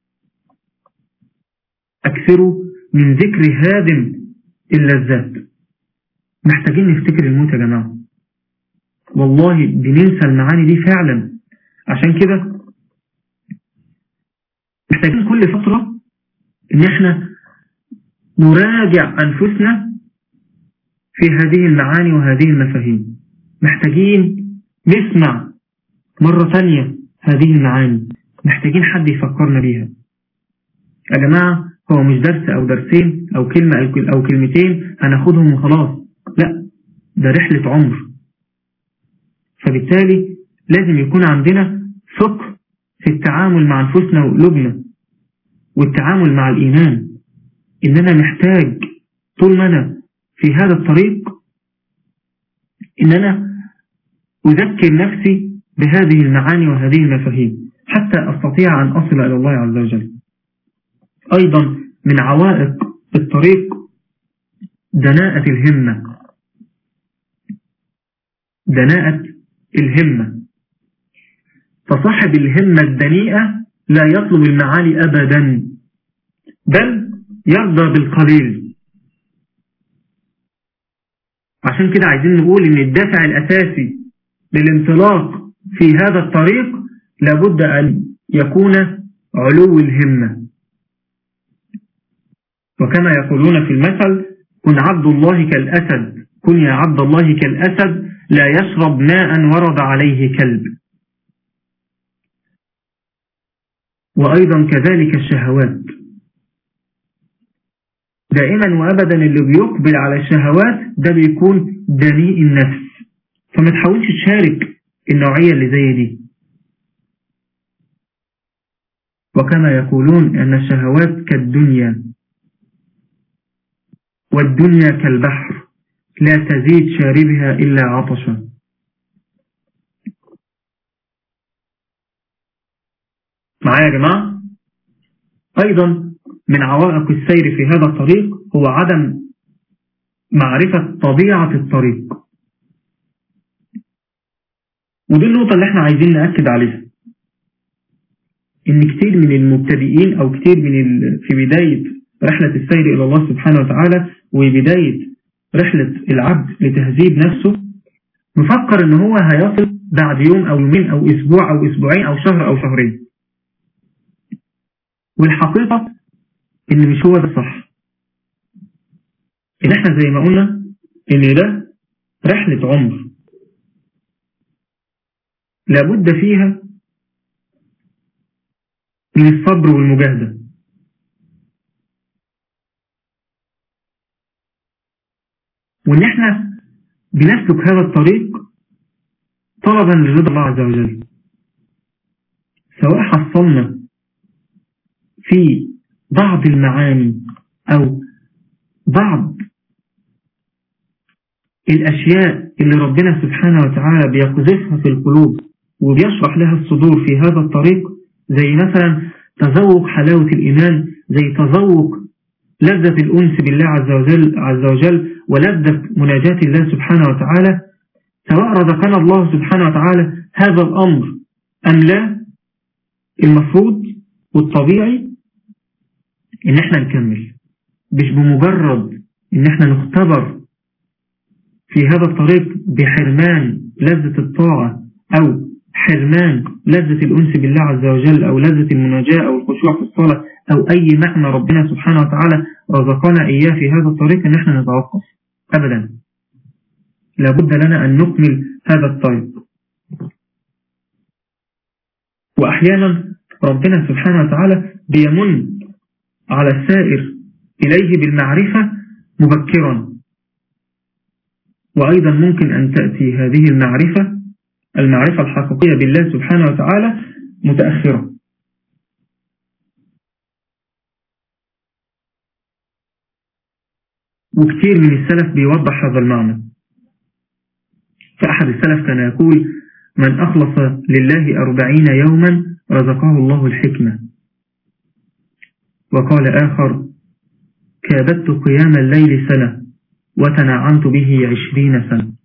أكثروا من ذكر هادم اللذات محتاجين نفتكر الموت يا جماعة والله بننسى المعاني دي فعلا عشان كده محتاجين كل فترة ان احنا نراجع انفسنا في هذه المعاني وهذه المفاهيم محتاجين نسمع مرة ثانية هذه المعاني محتاجين حد يفكرنا بيها يا جماعة هو مش درس أو درسين أو كلمة أو كلمتين هناخدهم وخلاص لا ده رحلة عمر فبالتالي لازم يكون عندنا فقه في التعامل مع أنفسنا وقلوبنا والتعامل مع الإيمان إن أنا محتاج طول ما أنا في هذا الطريق إن أنا أذكر نفسي بهذه المعاني وهذه المفاهيم حتى أستطيع أن أصل إلى الله عز وجل أيضا من عوائق الطريق دناءة الهمة دناءة الهمة فصاحب الهمة الدنيئة لا يطلب المعالي أبدا بل يرضى بالقليل عشان كده عايزين نقول ان الدافع الأساسي للانطلاق في هذا الطريق لابد أن يكون علو الهمة وكما يقولون في المثل كن عبد الله كالأسد كن يا عبد الله كالأسد لا يشرب ماء ورد عليه كلب وأيضا كذلك الشهوات دائما وأبدا اللي بيقبل على الشهوات ده بيكون دنيء النفس فما تحاولش تشارك النوعية اللي زي دي وكما يقولون أن الشهوات كالدنيا والدنيا كالبحر لا تزيد شاربها إلا عطشا معايا يا جماعة أيضا من عوائق السير في هذا الطريق هو عدم معرفة طبيعة الطريق ودي النقطة اللي احنا عايزين نأكد عليها ان كتير من المبتدئين او كتير من في بداية رحلة السير الى الله سبحانه وتعالى وبداية رحلة العبد لتهذيب نفسه مفكر ان هو هيصل بعد يوم او يومين او اسبوع او اسبوعين او شهر او شهرين والحقيقة ان مش هو ده صح ان احنا زي ما قلنا ان ده رحلة عمر لابد فيها من الصبر والمجاهدة وان احنا بنسلك هذا الطريق طلبا لرضا الله عز وجل سواء حصلنا في بعض المعاني او بعض الاشياء اللي ربنا سبحانه وتعالى بيقذفها في القلوب وبيشرح لها الصدور في هذا الطريق زي مثلا تذوق حلاوة الإيمان زي تذوق لذة الأنس بالله عز وجل, عز وجل ولذة مناجاة الله سبحانه وتعالى سواء رزقنا الله سبحانه وتعالى هذا الأمر أم لا المفروض والطبيعي إن احنا نكمل مش بمجرد إن احنا نختبر في هذا الطريق بحرمان لذة الطاعة أو حرمان لذة الأنس بالله عز وجل أو لذة المناجاة أو الخشوع في الصلاة أو أي معنى ربنا سبحانه وتعالى رزقنا إياه في هذا الطريق أن احنا نتوقف أبدا لابد لنا أن نكمل هذا الطريق وأحيانا ربنا سبحانه وتعالى بيمن على السائر إليه بالمعرفة مبكرا وأيضا ممكن أن تأتي هذه المعرفة المعرفة الحقيقية بالله سبحانه وتعالى متأخرة وكثير من السلف بيوضح هذا المعنى فأحد السلف كان يقول من أخلص لله أربعين يوما رزقه الله الحكمة وقال آخر كابدت قيام الليل سنة وتنعمت به عشرين سنة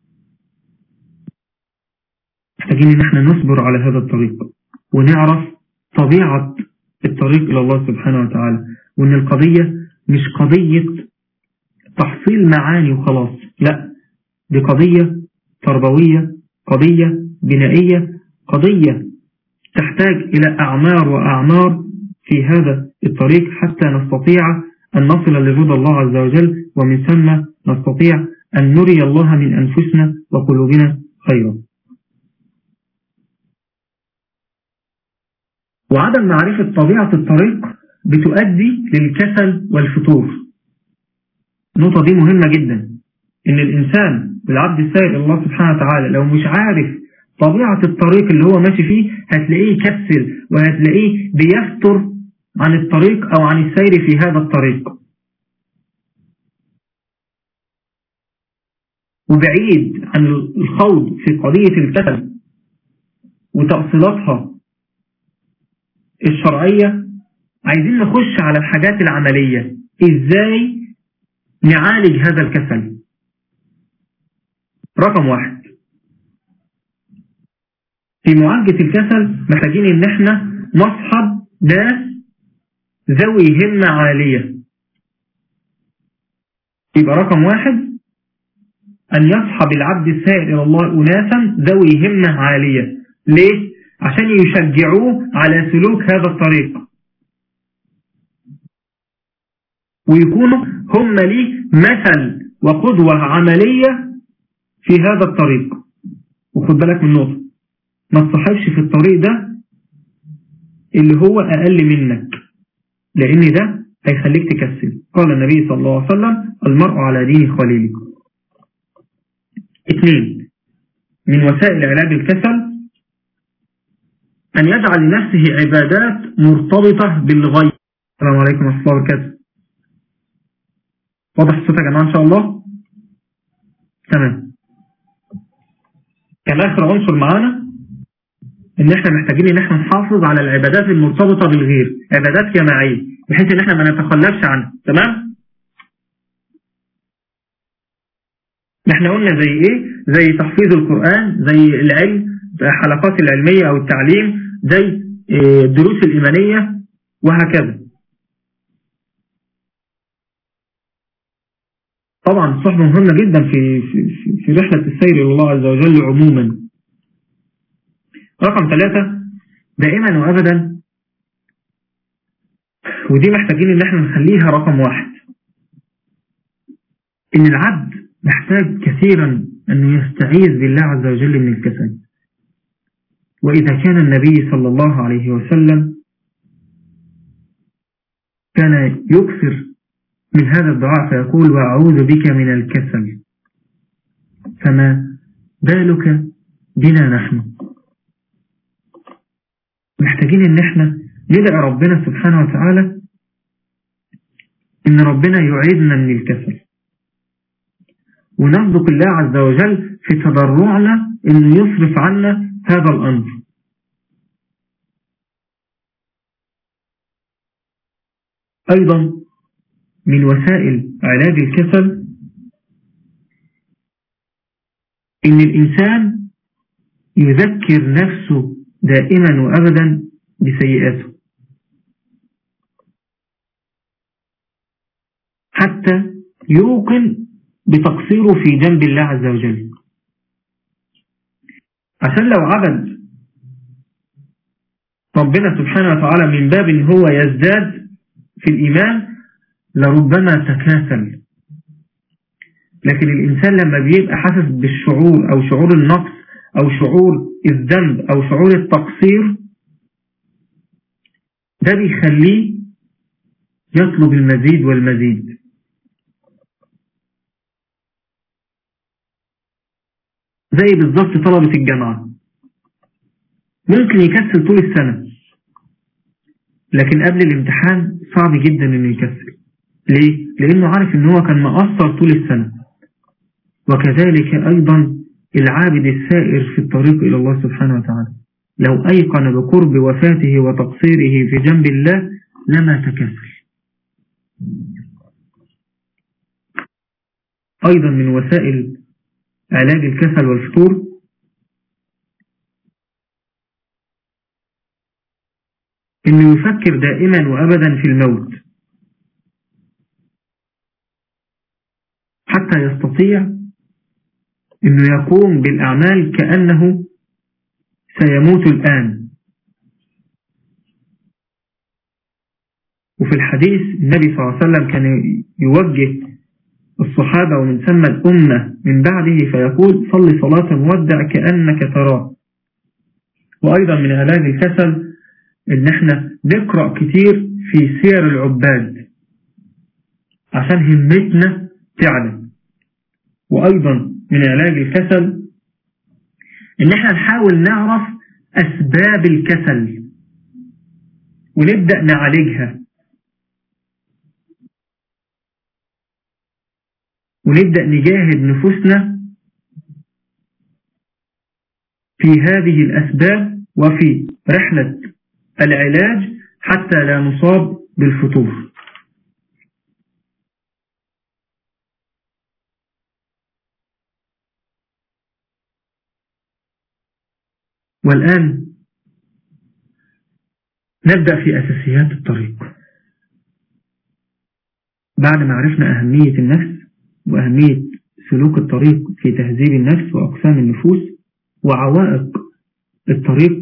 محتاجين ان احنا نصبر على هذا الطريق ونعرف طبيعة الطريق الى الله سبحانه وتعالى وان القضية مش قضية تحصيل معاني وخلاص لا دي قضية تربوية قضية بنائية قضية تحتاج إلى أعمار وأعمار في هذا الطريق حتى نستطيع أن نصل لرضا الله عز وجل ومن ثم نستطيع أن نري الله من أنفسنا وقلوبنا خيرا وعدم معرفة طبيعة الطريق بتؤدي للكسل والفتور النقطة دي مهمة جدا إن الإنسان العبد السائر الله سبحانه وتعالى لو مش عارف طبيعة الطريق اللي هو ماشي فيه هتلاقيه يكسل وهتلاقيه بيفتر عن الطريق أو عن السير في هذا الطريق وبعيد عن الخوض في قضية الكسل وتأصيلاتها الشرعية عايزين نخش على الحاجات العملية ازاي نعالج هذا الكسل رقم واحد في معالجة الكسل محتاجين ان احنا نصحب ناس ذوي همة عالية يبقى رقم واحد أن يصحب العبد السائر إلى الله أناسا ذوي همة عالية ليه؟ عشان يشجعوه على سلوك هذا الطريق ويكونوا هم ليه مثل وقدوة عملية في هذا الطريق وخد بالك من نقطة ما تصحبش في الطريق ده اللي هو أقل منك لأن ده هيخليك تكسل قال النبي صلى الله عليه وسلم المرء على دين خليله اثنين من وسائل علاج الكسل أن يجعل لنفسه عبادات مرتبطة بالغيب السلام عليكم ورحمة الله وبركاته واضح الصوت يا جماعة إن شاء الله تمام كان آخر عنصر معانا إن إحنا محتاجين إن إحنا نحافظ على العبادات المرتبطة بالغير عبادات جماعية بحيث إن إحنا ما نتخلفش عنها تمام احنا قلنا زي ايه زي تحفيظ القرآن زي العلم حلقات العلمية او التعليم زي الدروس الإيمانية وهكذا طبعا الصحبة مهمة جدا في, في, في رحلة السير إلى الله عز وجل عموما رقم ثلاثة دائما وأبدا ودي محتاجين ان احنا نخليها رقم واحد ان العبد محتاج كثيرا أنه يستعيذ بالله عز وجل من الكسل وإذا كان النبي صلى الله عليه وسلم كان يكثر من هذا الدعاء فيقول وأعوذ بك من الكسل فما بالك بنا نحن محتاجين ان احنا ندعي ربنا سبحانه وتعالى ان ربنا يعيدنا من الكسل ونصدق الله عز وجل في تضرعنا انه يصرف عنا هذا الامر ايضا من وسائل علاج الكسل ان الانسان يذكر نفسه دائما وابدا بسيئاته حتى يوقن بتقصيره في جنب الله عز وجل عشان لو عبد ربنا سبحانه وتعالى من باب ان هو يزداد في الإيمان لربما تكاسل لكن الإنسان لما بيبقى حاسس بالشعور أو شعور النقص أو شعور الذنب أو شعور التقصير ده بيخليه يطلب المزيد والمزيد زي بالظبط طلبة الجامعة ممكن يكسل طول السنة لكن قبل الامتحان صعب جدا انه يكسل ليه؟ لانه عارف ان هو كان مقصر طول السنة وكذلك ايضا العابد السائر في الطريق الى الله سبحانه وتعالى لو ايقن بقرب وفاته وتقصيره في جنب الله لما تكسل ايضا من وسائل علاج الكسل والفتور انه يفكر دائما وابدا في الموت حتى يستطيع انه يقوم بالاعمال كأنه سيموت الآن وفي الحديث النبي صلى الله عليه وسلم كان يوجه الصحابة ومن ثم الأمة من بعده فيقول صل صلاة مودع كأنك تراه وأيضا من علاج الكسل إن احنا نقرأ كتير في سير العباد عشان همتنا تعلى وأيضا من علاج الكسل إن احنا نحاول نعرف أسباب الكسل ونبدأ نعالجها ونبدأ نجاهد نفوسنا في هذه الأسباب وفي رحلة العلاج حتى لا نصاب بالفتور والآن نبدأ في أساسيات الطريق بعد ما عرفنا أهمية النفس وأهمية سلوك الطريق في تهذيب النفس وأقسام النفوس وعوائق الطريق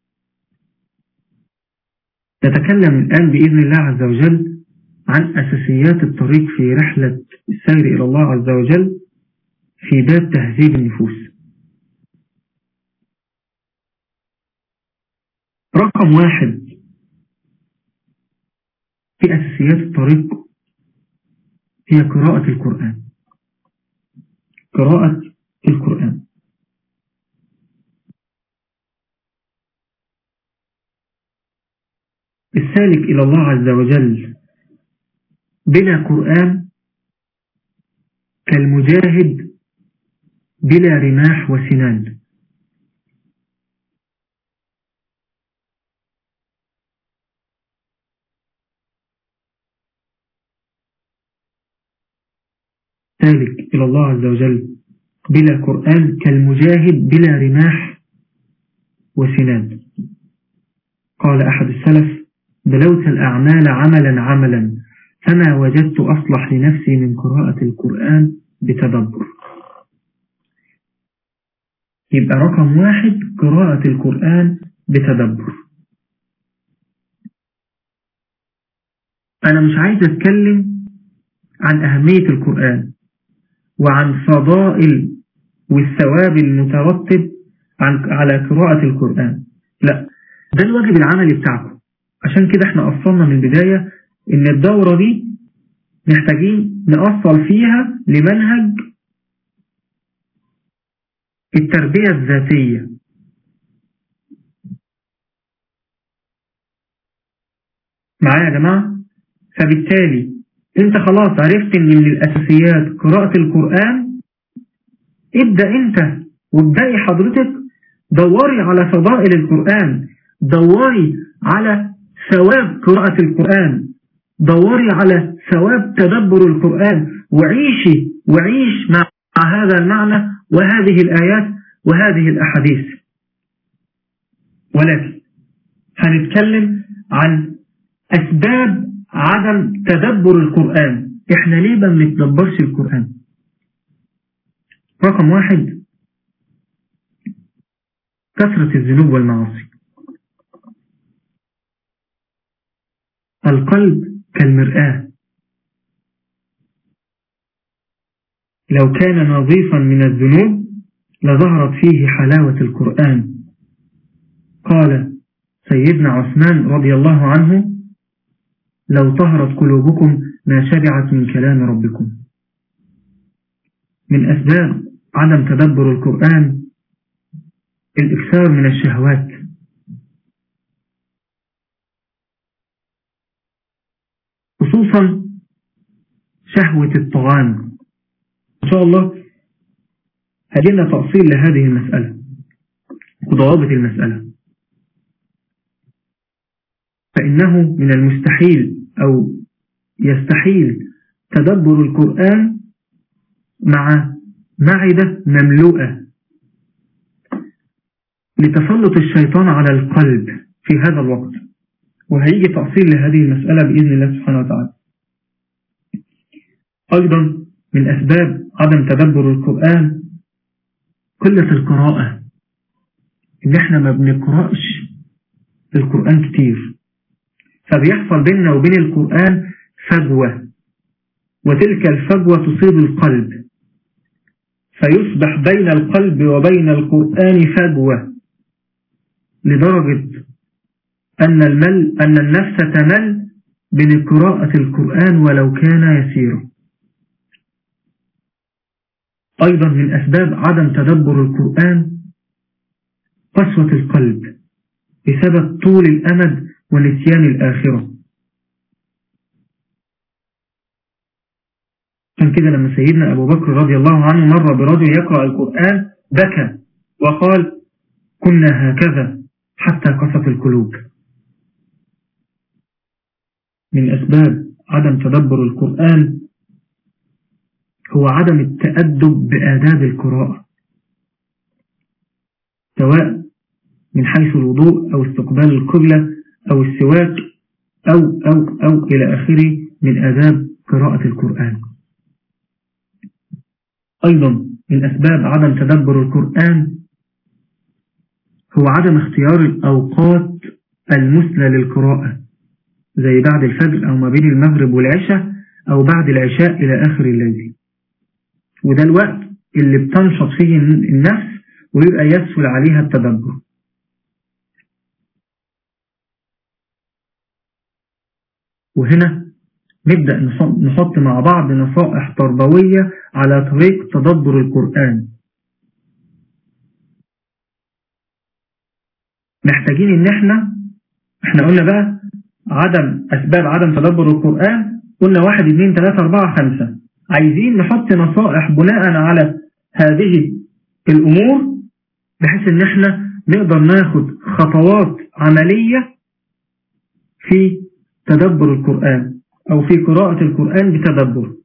نتكلم الآن بإذن الله عز وجل عن أساسيات الطريق في رحلة السير إلى الله عز وجل في باب تهذيب النفوس رقم واحد في أساسيات الطريق هي قراءة القرآن قراءة القرآن السالك إلى الله عز وجل بلا قرآن كالمجاهد بلا رماح وسنان سالك إلى الله عز وجل بلا قرآن كالمجاهد بلا رماح وسنان قال أحد السلف بلوت الأعمال عملا عملا فما وجدت أصلح لنفسي من قراءة القرآن بتدبر يبقى رقم واحد قراءة القرآن بتدبر أنا مش عايز أتكلم عن أهمية القرآن وعن فضائل والثواب المترتب على قراءة القرآن لا ده الواجب العملي بتاعكم عشان كده احنا أصلنا من البداية ان الدورة دي محتاجين نأصل فيها لمنهج التربية الذاتية معايا يا جماعة فبالتالي انت خلاص عرفت ان من الاساسيات قراءة القرآن ابدأ انت وابدأي حضرتك دوري على فضائل القرآن دوري على ثواب قراءة القرآن دوري على ثواب تدبر القرآن وعيشي وعيش مع هذا المعنى وهذه الآيات وهذه الأحاديث ولكن هنتكلم عن أسباب عدم تدبر القرآن احنا ليه ما بنتدبرش القرآن رقم واحد كثرة الذنوب والمعاصي القلب كالمرآة لو كان نظيفا من الذنوب لظهرت فيه حلاوة القرآن قال سيدنا عثمان رضي الله عنه لو طهرت قلوبكم ما شبعت من كلام ربكم من أسباب عدم تدبر القرآن الإكثار من الشهوات خصوصا شهوة الطعام إن شاء الله هجينا تأصيل لهذه المسألة وضوابط المسألة فإنه من المستحيل أو يستحيل تدبر القرآن مع معدة مملوءة لتسلط الشيطان على القلب في هذا الوقت وهيجي تأصيل لهذه المسألة بإذن الله سبحانه وتعالى أيضا من أسباب عدم تدبر القرآن قلة القراءة إن إحنا ما بنقرأش القرآن كتير فبيحصل بيننا وبين القرآن فجوة وتلك الفجوة تصيب القلب فيصبح بين القلب وبين القرآن فجوة لدرجة أن المل أن النفس تمل بقراءة القرآن ولو كان يسيرا أيضا من أسباب عدم تدبر القرآن قسوة القلب بسبب طول الأمد ونسيان الآخرة عشان كده لما سيدنا أبو بكر رضي الله عنه مر برجل يقرأ القرآن بكى وقال كنا هكذا حتى قصت القلوب من أسباب عدم تدبر القرآن هو عدم التأدب بآداب القراءة سواء من حيث الوضوء أو استقبال القبلة أو السواك أو أو أو إلى آخره من آداب قراءة القرآن أيضا من أسباب عدم تدبر القرآن هو عدم اختيار الأوقات المثلى للقراءة زي بعد الفجر أو ما بين المغرب والعشاء أو بعد العشاء إلى آخر الليل وده الوقت اللي بتنشط فيه النفس ويبقى يسهل عليها التدبر وهنا نبدأ نحط مع بعض نصائح تربوية على طريق تدبر القرآن محتاجين ان احنا احنا قلنا بقى عدم أسباب عدم تدبر القرآن قلنا واحد اثنين ثلاثة أربعة خمسة عايزين نحط نصائح بناء على هذه الأمور بحيث ان احنا نقدر ناخد خطوات عملية في تدبر القرآن او في قراءة القرآن بتدبر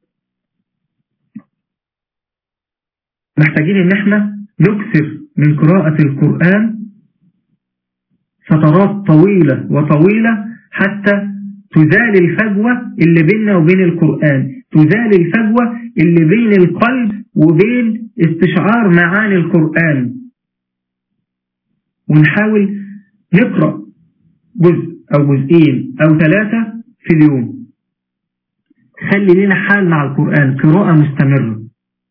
محتاجين ان احنا نكثر من قراءة القرآن فترات طويلة وطويلة حتى تزال الفجوة اللي بيننا وبين القرآن تزال الفجوة اللي بين القلب وبين استشعار معاني القرآن ونحاول نقرأ جزء أو جزئين أو ثلاثة في اليوم خلي لنا حال مع القرآن قراءة مستمرة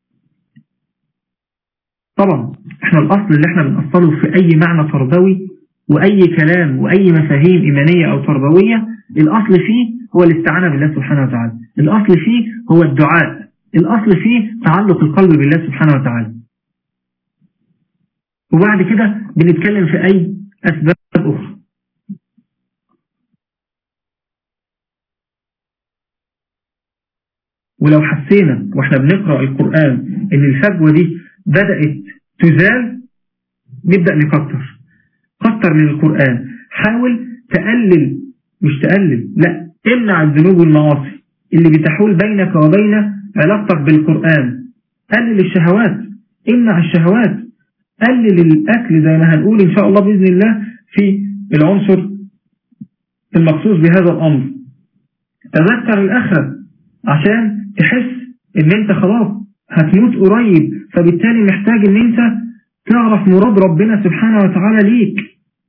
طبعا احنا الأصل اللي احنا بنأصله في أي معنى تربوي وأي كلام وأي مفاهيم إيمانية أو تربوية الأصل فيه هو الاستعانة بالله سبحانه وتعالى الأصل فيه هو الدعاء الأصل فيه تعلق القلب بالله سبحانه وتعالى وبعد كده بنتكلم في أي أسباب أخرى ولو حسينا واحنا بنقرأ القرآن ان الفجوة دي بدأت تزال نبدأ نكتر كتر من القرآن حاول تقلل مش تقلل لا امنع الذنوب والمعاصي اللي بتحول بينك وبين علاقتك بالقرآن قلل الشهوات امنع الشهوات قلل الأكل زي ما هنقول إن شاء الله بإذن الله في العنصر المخصوص بهذا الأمر تذكر الآخرة عشان تحس ان انت خلاص هتموت قريب فبالتالي محتاج ان انت تعرف مراد ربنا سبحانه وتعالى ليك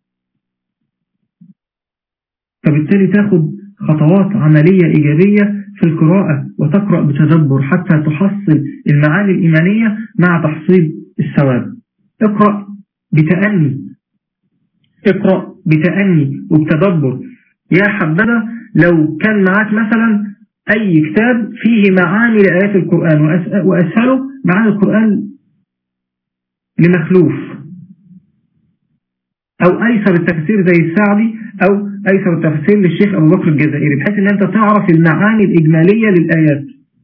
فبالتالي تاخد خطوات عملية إيجابية في القراءة وتقرأ بتدبر حتى تحصل المعاني الإيمانية مع تحصيل الثواب اقرأ بتأني اقرأ بتأني وبتدبر يا حبذا لو كان معاك مثلا أي كتاب فيه معاني لآيات القرآن وأسهله معاني القرآن لمخلوف أو أيسر التفسير زي السعدي أو أيسر التفسير للشيخ أبو بكر الجزائري بحيث أن أنت تعرف المعاني الإجمالية للآيات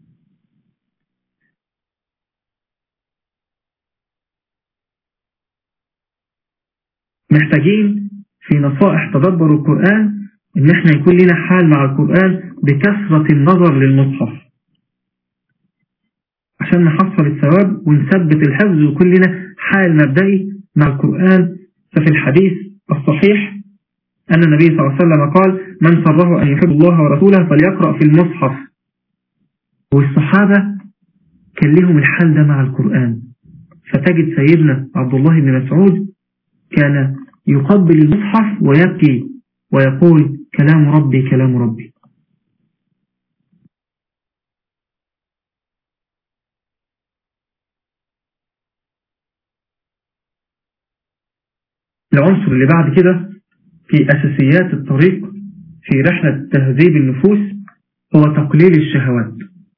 محتاجين في نصائح تدبر القرآن ان احنا يكون لنا حال مع القرآن بكثرة النظر للمصحف عشان نحصل الثواب ونثبت الحفظ ويكون لنا حال مبدئي مع القرآن ففي الحديث الصحيح أن النبي صلى الله عليه وسلم قال من سره أن يحب الله ورسوله فليقرأ في المصحف والصحابة كان لهم الحال ده مع القرآن فتجد سيدنا عبد الله بن مسعود كان يقبل المصحف ويبكي ويقول كلام ربي كلام ربي العنصر اللي بعد كده في أساسيات الطريق في رحلة تهذيب النفوس هو تقليل الشهوات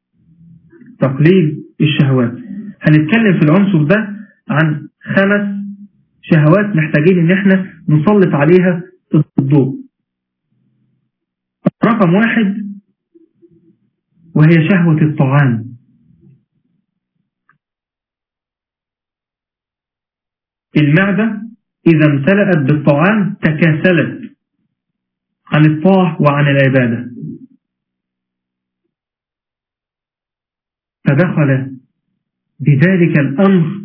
تقليل الشهوات هنتكلم في العنصر ده عن خمس شهوات محتاجين ان احنا نسلط عليها الضوء رقم واحد وهي شهوة الطعام المعدة إذا امتلأت بالطعام تكاسلت عن الطاعة وعن العبادة فدخل بذلك الأمر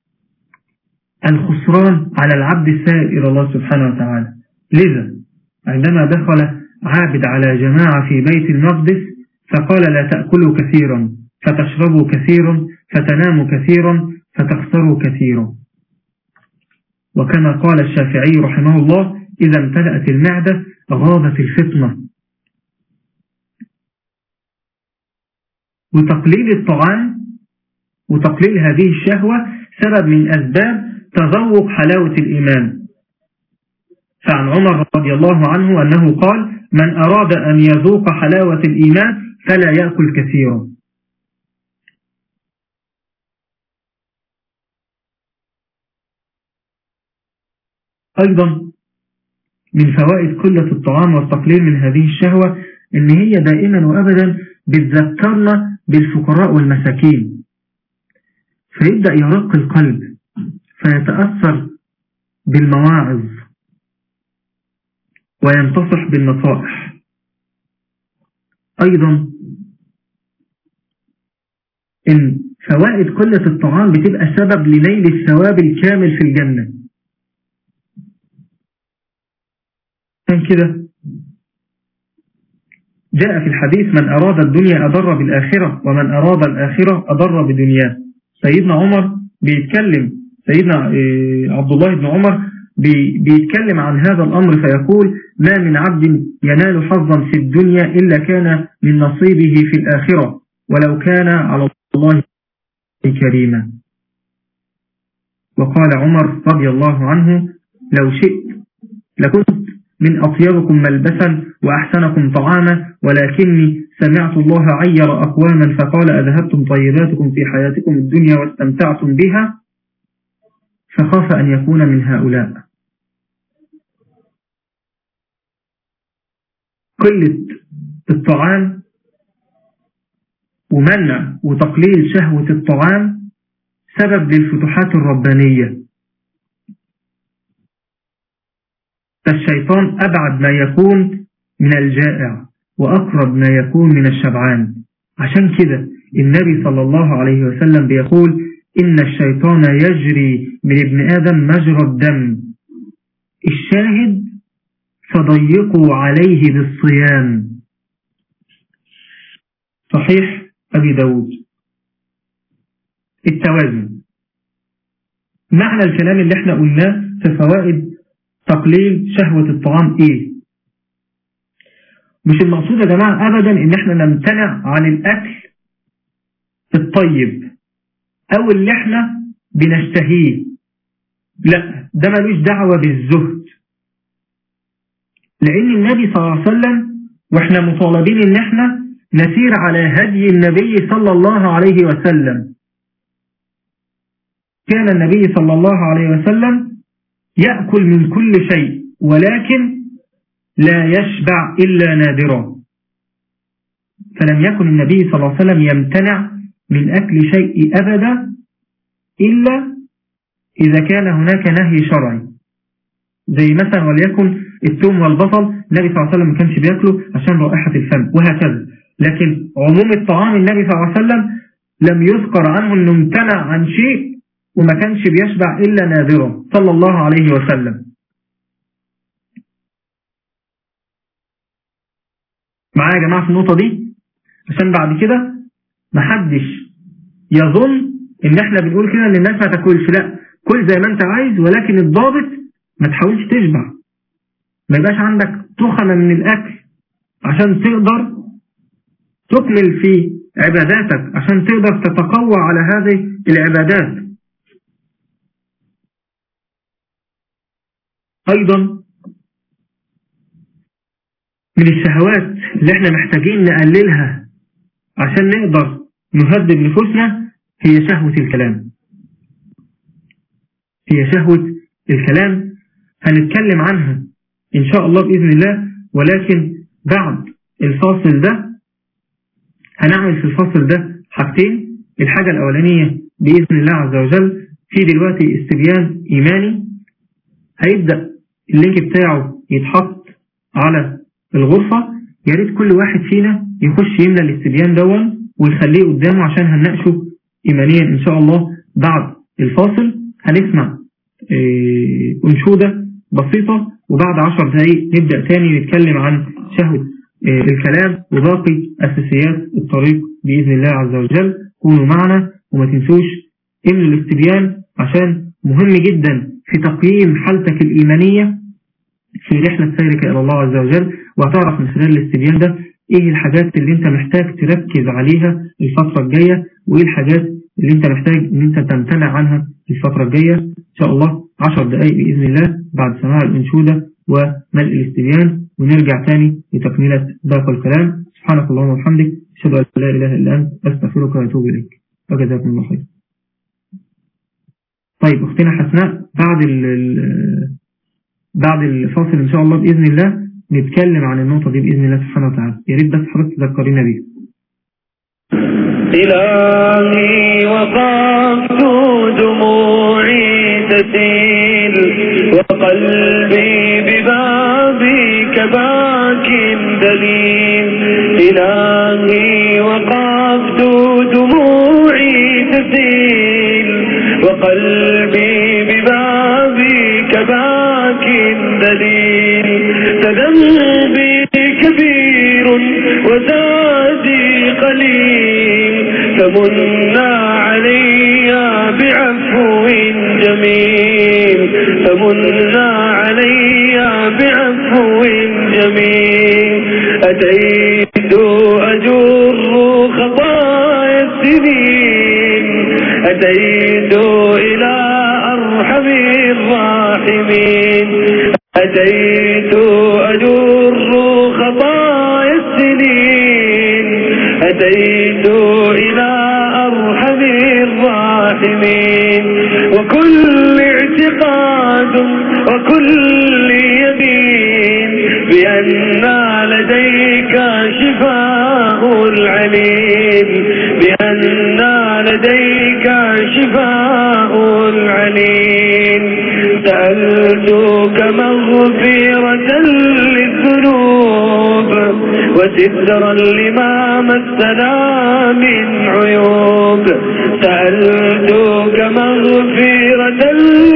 الخسران على العبد السائر إلى الله سبحانه وتعالى لذا عندما دخل عابد على جماعة في بيت المقدس فقال لا تأكلوا كثيرا فتشربوا كثيرا فتناموا كثيرا فتخسروا كثيرا وكما قال الشافعي رحمه الله إذا امتلأت المعدة غابت الفطنة وتقليل الطعام وتقليل هذه الشهوة سبب من أسباب تذوق حلاوة الإيمان فعن عمر رضي الله عنه أنه قال من أراد أن يذوق حلاوة الإيمان فلا يأكل كثيرا أيضا من فوائد قلة الطعام والتقليل من هذه الشهوة ان هي دائما وابدا بتذكرنا بالفقراء والمساكين فيبدأ يرق القلب فيتأثر بالمواعظ وينتصح بالنصائح أيضا إن فوائد قلة الطعام بتبقى سبب لنيل الثواب الكامل في الجنة كان كده جاء في الحديث من أراد الدنيا أضر بالآخرة ومن أراد الآخرة أضر بدنياه سيدنا عمر بيتكلم سيدنا عبد الله بن عمر بيتكلم عن هذا الأمر فيقول ما من عبد ينال حظا في الدنيا إلا كان من نصيبه في الآخرة ولو كان على الله كريما وقال عمر رضي الله عنه لو شئت لكنت من أطيبكم ملبسا وأحسنكم طعاما ولكني سمعت الله عير أقواما فقال أذهبتم طيباتكم في حياتكم الدنيا واستمتعتم بها فخاف أن يكون من هؤلاء قلة الطعام ومنع وتقليل شهوة الطعام سبب للفتوحات الربانية فالشيطان أبعد ما يكون من الجائع وأقرب ما يكون من الشبعان عشان كده النبي صلى الله عليه وسلم بيقول إن الشيطان يجري من ابن آدم مجرى الدم الشاهد فضيقوا عليه بالصيام صحيح أبي داود التوازن معنى الكلام اللي احنا قلناه في فوائد تقليل شهوة الطعام ايه مش المقصود يا جماعة ابدا ان احنا نمتنع عن الاكل الطيب او اللي احنا بنشتهيه لا ده ملوش دعوة بالزهد لان النبي صلى الله عليه وسلم واحنا مطالبين ان احنا نسير على هدي النبي صلى الله عليه وسلم كان النبي صلى الله عليه وسلم يأكل من كل شيء ولكن لا يشبع إلا نادرا فلم يكن النبي صلى الله عليه وسلم يمتنع من أكل شيء أبدا إلا إذا كان هناك نهي شرعي زي مثلا وليكن الثوم والبصل النبي صلى الله عليه وسلم ما كانش بياكله عشان رائحة الفم وهكذا لكن عموم الطعام النبي صلى الله عليه وسلم لم يذكر عنه انه امتنع عن شيء وما كانش بيشبع إلا نادرا صلى الله عليه وسلم معايا يا جماعة في النقطة دي عشان بعد كده محدش يظن ان احنا بنقول كده ان الناس ما تاكلش لا كل زي ما انت عايز ولكن الضابط ما تحاولش تشبع ما يبقاش عندك تخمة من الاكل عشان تقدر تكمل في عباداتك عشان تقدر تتقوى على هذه العبادات أيضا من الشهوات اللي احنا محتاجين نقللها عشان نقدر نهذب نفوسنا هي شهوة الكلام هي شهوة الكلام هنتكلم عنها إن شاء الله بإذن الله ولكن بعد الفاصل ده هنعمل في الفاصل ده حاجتين الحاجة الأولانية بإذن الله عز وجل في دلوقتي استبيان إيماني هيبدأ اللينك بتاعه يتحط على الغرفة يا ريت كل واحد فينا يخش يملى الاستبيان دون ويخليه قدامه عشان هنناقشه إيمانيا إن شاء الله بعد الفاصل هنسمع إيه أنشودة بسيطة وبعد عشر دقايق نبدأ تاني نتكلم عن شهوة إيه الكلام وباقي أساسيات الطريق بإذن الله عز وجل كونوا معنا وما تنسوش املوا الاستبيان عشان مهم جدا في تقييم حالتك الإيمانية في رحلة سيرك إلى الله عز وجل وهتعرف من خلال الاستبيان ده ايه الحاجات اللي انت محتاج تركز عليها الفترة الجاية وايه الحاجات اللي انت محتاج ان انت تمتنع عنها الفترة الجاية ان شاء الله عشر دقائق بإذن الله بعد سماع الانشودة وملء الاستبيان ونرجع تاني لتكملة باقي الكلام سبحانك اللهم وبحمدك أشهد أن لا إله إلا أنت أستغفرك وأتوب إليك وجزاكم الله خير طيب أختنا حسناء بعد بعد الفاصل إن شاء الله بإذن الله نتكلم عن النقطة دي بإذن الله سبحانه وتعالى يا ريت بس حضرتك تذكرينا بيها إلهي وقفت دموعي تسيل وقلبي ببابك باك دليل إلهي وقفت دموعي تسيل وقلبي ببابك باك دليل فذنبي كبير وزادي قليل فمن علي بعفو جميل فمن علي بعفو جميل أتيت أجر خطايا السنين أتيت إلى أرحم الراحمين أتيت أجر خطايا السنين أتيت إلى أرحم الراحمين وكل اعتقاد وكل يمين بأن لديك شفاء العليم بأن لديك شفاء العليم سألتك مغفرة للذنوب وسترا لما مسنا من عيوب سألتك مغفرة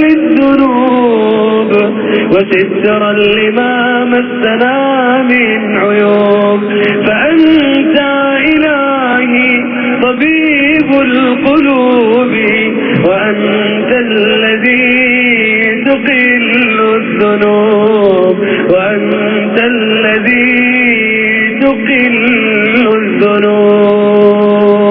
للذنوب وسترا لما مسنا من عيوب فأنت إلهي طبيب القلوب وأنت الذي تقل الذنوب وأنت الذي تقل الذنوب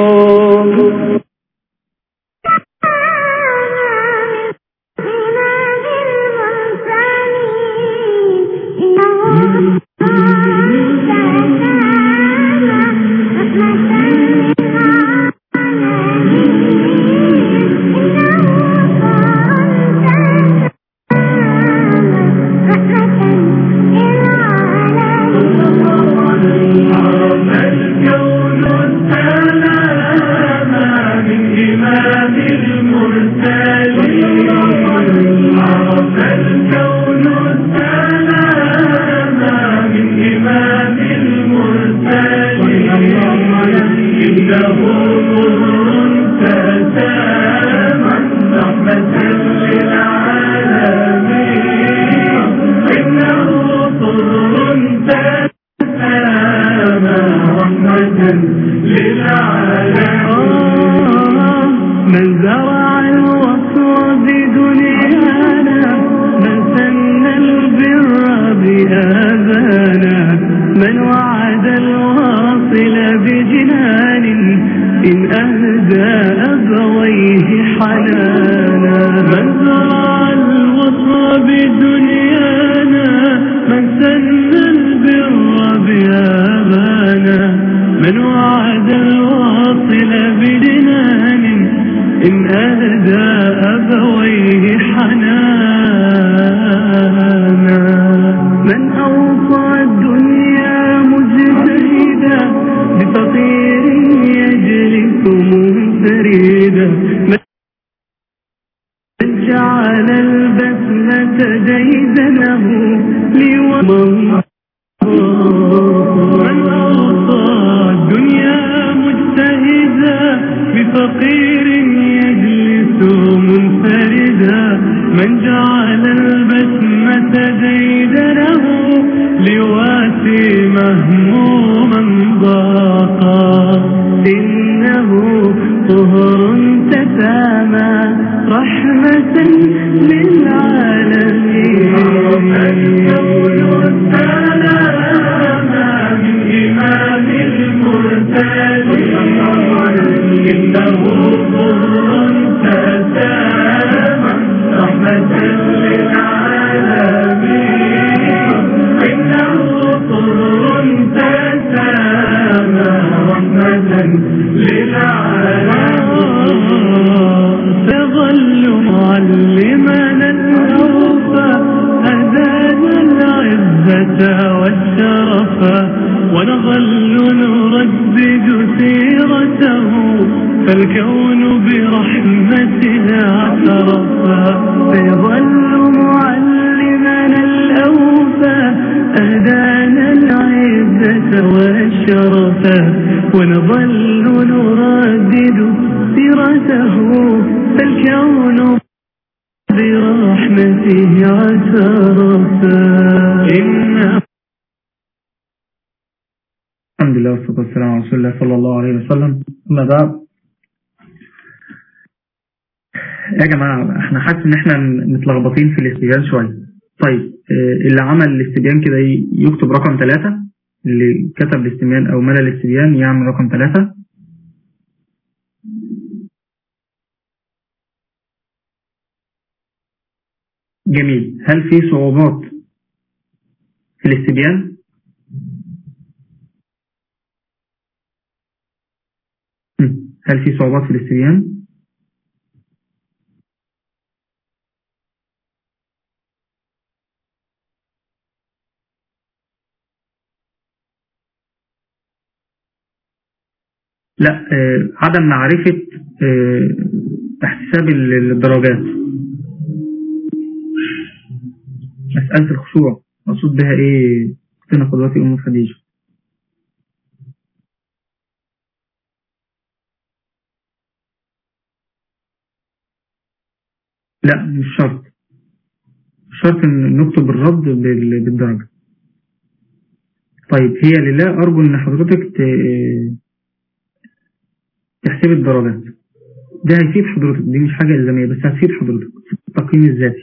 من زرع الوصل بدنيانا من سن البر بآذانا من وعد الواصل بجنان إن أهدى أبويه حنانا من زرع الوصل بدنيانا من سن البر بآذانا من وعد الواصل بجنان إن أهدى أبويه حنانا من أوصى الدنيا مجتهدا بفقير يجلس منفردا من جعل البسمة ديدنه لومن من أوصى الدنيا مجتهدا بفقير يجلس منفردا من جعل البسمة ديدنه لواسي مهموما ضاقا إنه طهر تسامى رحمة للعالمين الكون السلام من إمام المرسلين إنه طهر تسامى رحمة للعالمين إنه طهر تسامى رحمة للعالمين تظل معلمنا والكون برحمته اعترفا إن الحمد لله والصلاة والسلام على رسول الله صلى الله عليه وسلم أما بعد يا جماعة احنا حاسس ان احنا متلخبطين في الاستبيان شوية طيب اه اللي عمل الاستبيان كده يكتب رقم ثلاثة اللي كتب الاستبيان او ملى الاستبيان يعمل رقم ثلاثة جميل هل في صعوبات في الاستبيان هل في صعوبات في الاستبيان لا آه عدم معرفة آه احتساب الدرجات مسألة الخشوع مقصود بها ايه اختنا قدوتي ام خديجة لا مش شرط مش شرط ان نكتب الرد بالدرجة طيب هي لله ارجو ان حضرتك تحسب الدرجات ده هيفيد حضرتك دي مش حاجة إلزامية بس هتفيد حضرتك في التقييم الذاتي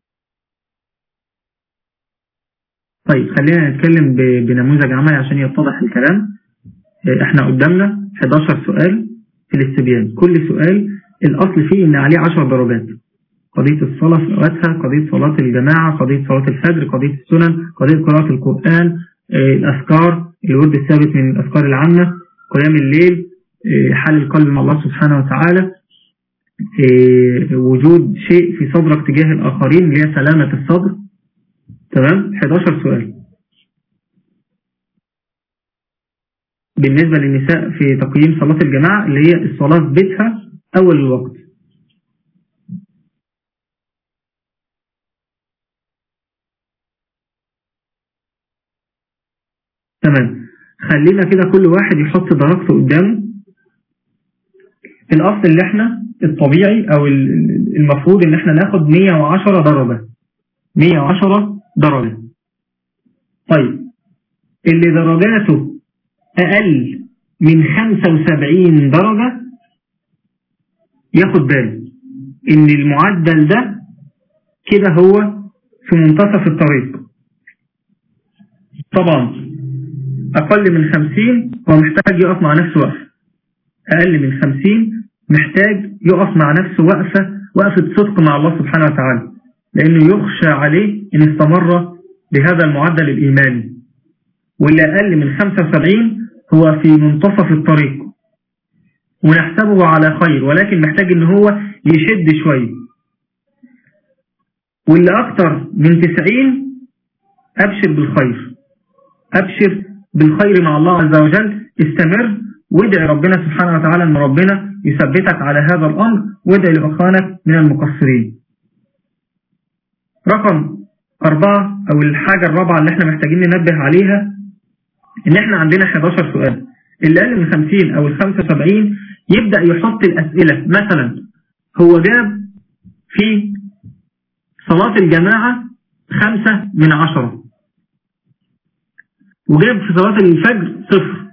طيب خلينا نتكلم بنموذج عملي عشان يتضح الكلام احنا قدامنا 11 سؤال في الاستبيان كل سؤال الأصل فيه إن عليه 10 درجات قضية الصلاة في أوقاتها قضية صلاة الجماعة قضية صلاة الفجر قضية السنن قضية قراءة القرآن الأذكار الورد الثابت من الأذكار العامة قيام الليل حال القلب مع الله سبحانه وتعالى وجود شيء في صدرك تجاه الآخرين اللي هي سلامة الصدر تمام 11 سؤال بالنسبة للنساء في تقييم صلاة الجماعة اللي هي الصلاة في بيتها أول الوقت تمام خلينا كده كل واحد يحط درجته قدامه الأصل اللي احنا الطبيعي أو المفروض ان احنا ناخد 110 درجة 110 درجة طيب اللي درجاته أقل من 75 درجة ياخد باله ان المعدل ده كده هو في منتصف الطريق طبعا أقل من 50 هو محتاج يقف مع نفسه وقفة أقل من 50 محتاج يقف مع نفسه وقفة وقفة صدق مع الله سبحانه وتعالى لأنه يخشى عليه إن استمر بهذا المعدل الإيماني واللي أقل من 75 هو في منتصف الطريق ونحسبه على خير ولكن محتاج إن هو يشد شوية واللي أكتر من 90 أبشر بالخير أبشر بالخير مع الله عز وجل استمر وادعي ربنا سبحانه وتعالى ان ربنا يثبتك على هذا الامر وادعي لاخوانك من المقصرين رقم أربعة أو الحاجة الرابعة اللي احنا محتاجين ننبه عليها إن احنا عندنا 11 سؤال اللي أقل من 50 أو ال 75 يبدأ يحط الأسئلة مثلا هو جاب في صلاة الجماعة خمسة من عشرة وجاب في صلاة الفجر صفر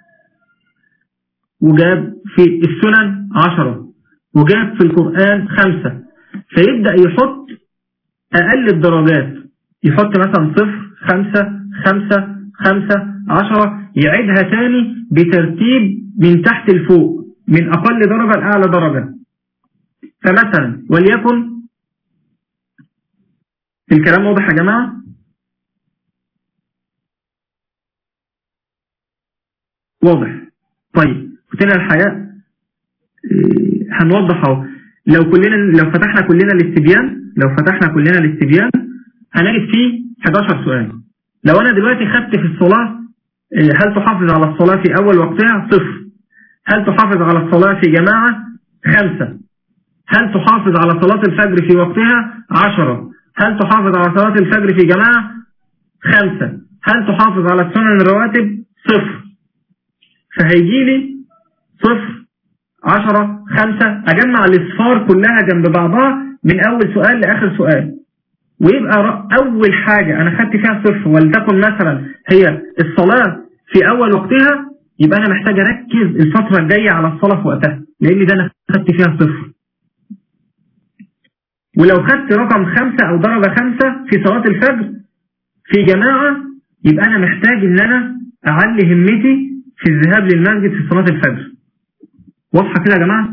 وجاب في السنن عشرة وجاب في القرآن خمسة فيبدأ يحط أقل الدرجات يحط مثلا صفر خمسة خمسة خمسة عشرة يعيدها تاني بترتيب من تحت لفوق من أقل درجة لأعلى درجة فمثلا وليكن الكلام واضح يا جماعة واضح طيب قلنا الحياة هنوضح اهو لو كلنا لو فتحنا كلنا الاستبيان لو فتحنا كلنا الاستبيان هنجد فيه 11 سؤال لو انا دلوقتي خدت في الصلاة هل تحافظ على الصلاة في اول وقتها صفر هل تحافظ على الصلاة في جماعة خمسة هل تحافظ على صلاة الفجر في وقتها عشرة هل تحافظ على صلاة الفجر في جماعة خمسة هل تحافظ على السنن الرواتب صفر فهيجي لي صفر عشرة خمسة أجمع الأصفار كلها جنب بعضها من أول سؤال لآخر سؤال ويبقى أول حاجة أنا خدت فيها صفر ولتكن مثلا هي الصلاة في أول وقتها يبقى أنا محتاج أركز الفترة الجاية على الصلاة في وقتها لأن ده أنا خدت فيها صفر ولو خدت رقم خمسة أو درجة خمسة في صلاة الفجر في جماعة يبقى أنا محتاج إن أنا أعلي همتي في الذهاب للمسجد في صلاة الفجر واضحة كده يا جماعة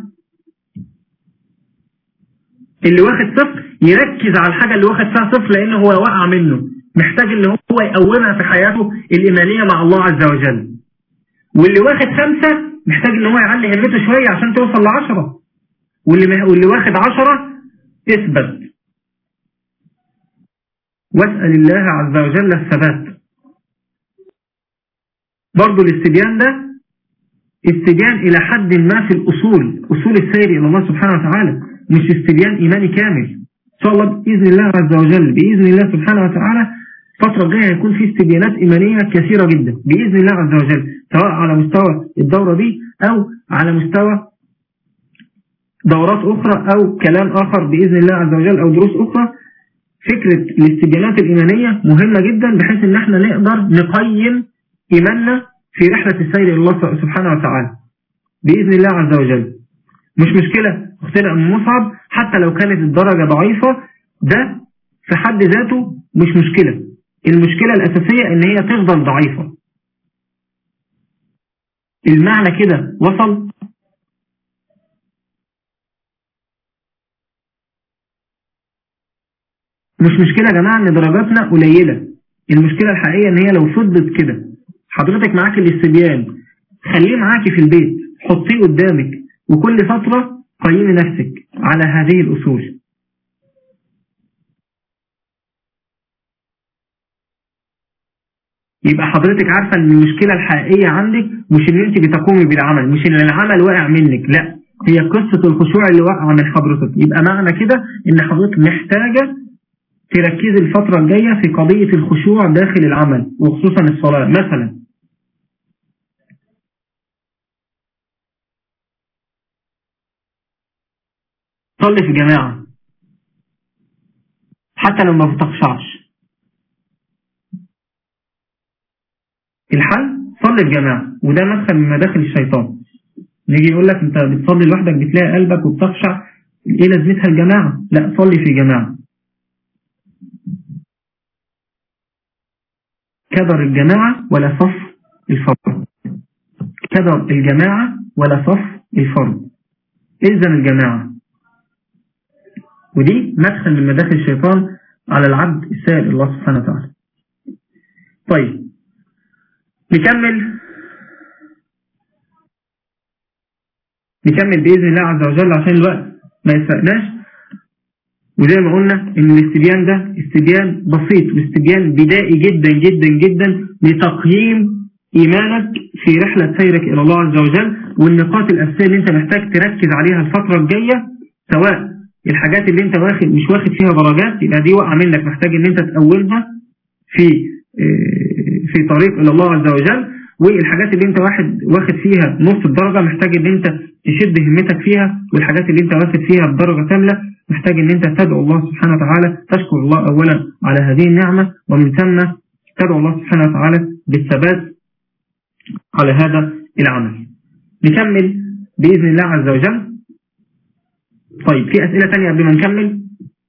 اللي واخد صفر يركز على الحاجة اللي واخد فيها صفر لأنه هو وقع منه محتاج إن هو يقومها في حياته الإيمانية مع الله عز وجل واللي واخد خمسة محتاج إن هو يعلي همته شوية عشان توصل لعشرة واللي, واللي واخد عشرة اثبت واسأل الله عز وجل الثبات برضو الاستبيان ده استبيان إلى حد ما في الأصول أصول السير إلى الله سبحانه وتعالى مش استبيان إيماني كامل إن شاء الله بإذن الله عز وجل بإذن الله سبحانه وتعالى الفترة الجاية هيكون في استبيانات إيمانية كثيرة جدا بإذن الله عز وجل سواء على مستوى الدورة دي أو على مستوى دورات أخرى أو كلام آخر بإذن الله عز وجل أو دروس أخرى فكرة الاستبيانات الإيمانية مهمة جدا بحيث إن احنا نقدر نقيم إيماننا في رحلة السير إلى الله سبحانه وتعالى بإذن الله عز وجل مش مشكلة اختنا أم مصعب حتى لو كانت الدرجة ضعيفة ده في حد ذاته مش مشكلة المشكلة الأساسية إن هي تفضل ضعيفة المعنى كده وصل مش مشكلة يا جماعة ان درجاتنا قليلة المشكلة الحقيقية ان هي لو فضلت كده حضرتك معاك الاستبيان خليه معاكي في البيت حطيه قدامك وكل فترة قيمي نفسك على هذه الأصول يبقى حضرتك عارفة ان المشكلة الحقيقية عندك مش ان انت بتقومي بالعمل مش ان العمل واقع منك لا هي قصة الخشوع اللي واقعة من حضرتك يبقى معنى كده ان حضرتك محتاجة تركزي الفترة الجاية في قضية الخشوع داخل العمل وخصوصا الصلاة مثلا صلي في جماعة حتى لو ما بتخشعش الحل صلي في جماعة وده مدخل من مداخل الشيطان نيجي يقول لك انت بتصلي لوحدك بتلاقي قلبك وبتخشع ايه لازمتها الجماعة لا صلي في جماعة كدر الجماعة ولا صف الفرد كدر الجماعة ولا صف الفرد إلزم الجماعة ودي مدخل من مداخل الشيطان على العبد السائل الله سبحانه وتعالى طيب نكمل نكمل بإذن الله عز وجل عشان الوقت ما يسرقناش وزي ما قلنا ان الاستبيان ده استبيان بسيط واستبيان بدائي جدا جدا جدا لتقييم ايمانك في رحلة سيرك الى الله عز وجل والنقاط الاساسية اللي انت محتاج تركز عليها الفترة الجاية سواء الحاجات اللي انت واخد مش واخد فيها درجات يبقى دي وقع منك محتاج ان انت تقومها في في طريق الى الله عز وجل والحاجات اللي انت واحد واخد فيها نص الدرجة محتاج ان انت تشد همتك فيها والحاجات اللي انت واخد فيها الدرجة كاملة محتاج ان انت تدعو الله سبحانه وتعالى تشكر الله اولا على هذه النعمة ومن ثم تدعو الله سبحانه وتعالى بالثبات على هذا العمل نكمل بإذن الله عز وجل طيب في أسئلة تانية قبل ما نكمل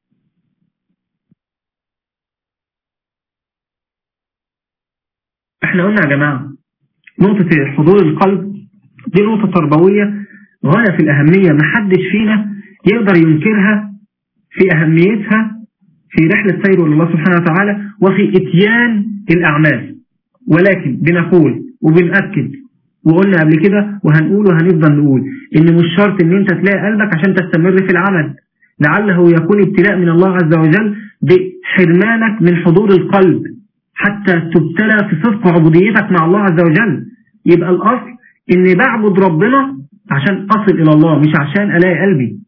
احنا قلنا يا جماعة نقطة حضور القلب دي نقطة تربوية غاية في الأهمية محدش فينا يقدر ينكرها في أهميتها في رحلة سير الله سبحانه وتعالى وفي إتيان الأعمال ولكن بنقول وبنأكد وقلنا قبل كده وهنقول وهنفضل نقول إن مش شرط إن أنت تلاقي قلبك عشان تستمر في العمل لعله يكون ابتلاء من الله عز وجل بحرمانك من حضور القلب حتى تبتلى في صدق عبوديتك مع الله عز وجل يبقى الأصل إني بعبد ربنا عشان أصل إلى الله مش عشان ألاقي قلبي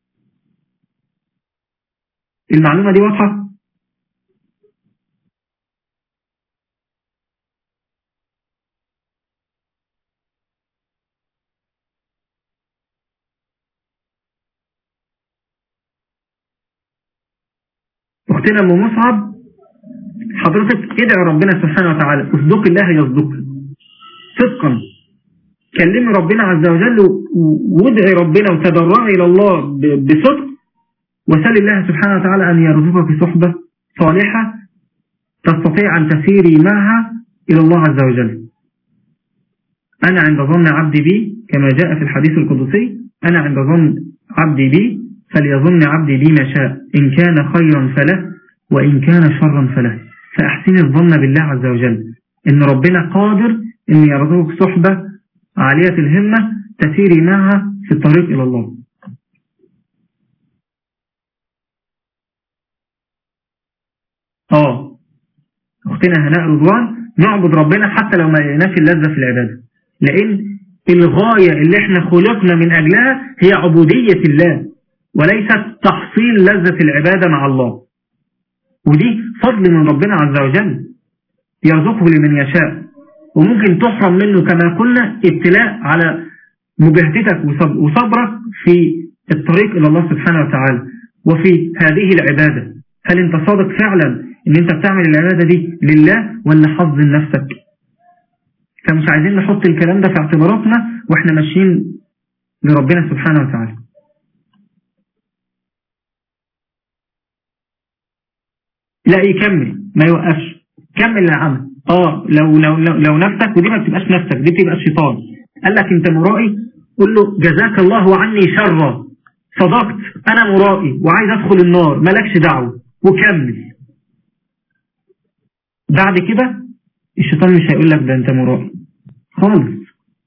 المعلومة دي واضحة أختنا أم مصعب حضرتك ادعي ربنا سبحانه وتعالى اصدق الله يصدقك صدقا كلمي ربنا عز وجل وادعي ربنا وتضرعي إلى الله بصدق وسل الله سبحانه وتعالى أن يرزقك صحبة صالحة تستطيع أن تسيري معها إلى الله عز وجل أنا عند ظن عبدي بي كما جاء في الحديث القدسي أنا عند ظن عبدي بي فليظن عبدي بي ما شاء إن كان خيرا فله وإن كان شرا فله فأحسن الظن بالله عز وجل إن ربنا قادر إن يرزقك صحبة عالية الهمة تسيري معها في الطريق إلى الله آه أختنا هناء رضوان نعبد ربنا حتى لو ما لقيناش اللذة في العبادة لأن الغاية اللي احنا خلقنا من أجلها هي عبودية الله وليست تحصيل لذة العبادة مع الله ودي فضل من ربنا عز وجل يرزقه لمن يشاء وممكن تحرم منه كما قلنا ابتلاء على مجاهدتك وصبرك في الطريق إلى الله سبحانه وتعالى وفي هذه العبادة هل انت صادق فعلا ان انت بتعمل العبادة دي لله ولا حظ لنفسك فمش عايزين نحط الكلام ده في اعتباراتنا واحنا ماشيين لربنا سبحانه وتعالى لا يكمل ما يوقفش كمل العمل اه لو لو لو, لو نفسك ودي ما بتبقاش نفسك دي بتبقى الشيطان قال لك انت مرائي قول له جزاك الله عني شرا صدقت انا مرائي وعايز ادخل النار مالكش دعوه وكمل بعد كده الشيطان مش هيقول لك ده انت مرائي خالص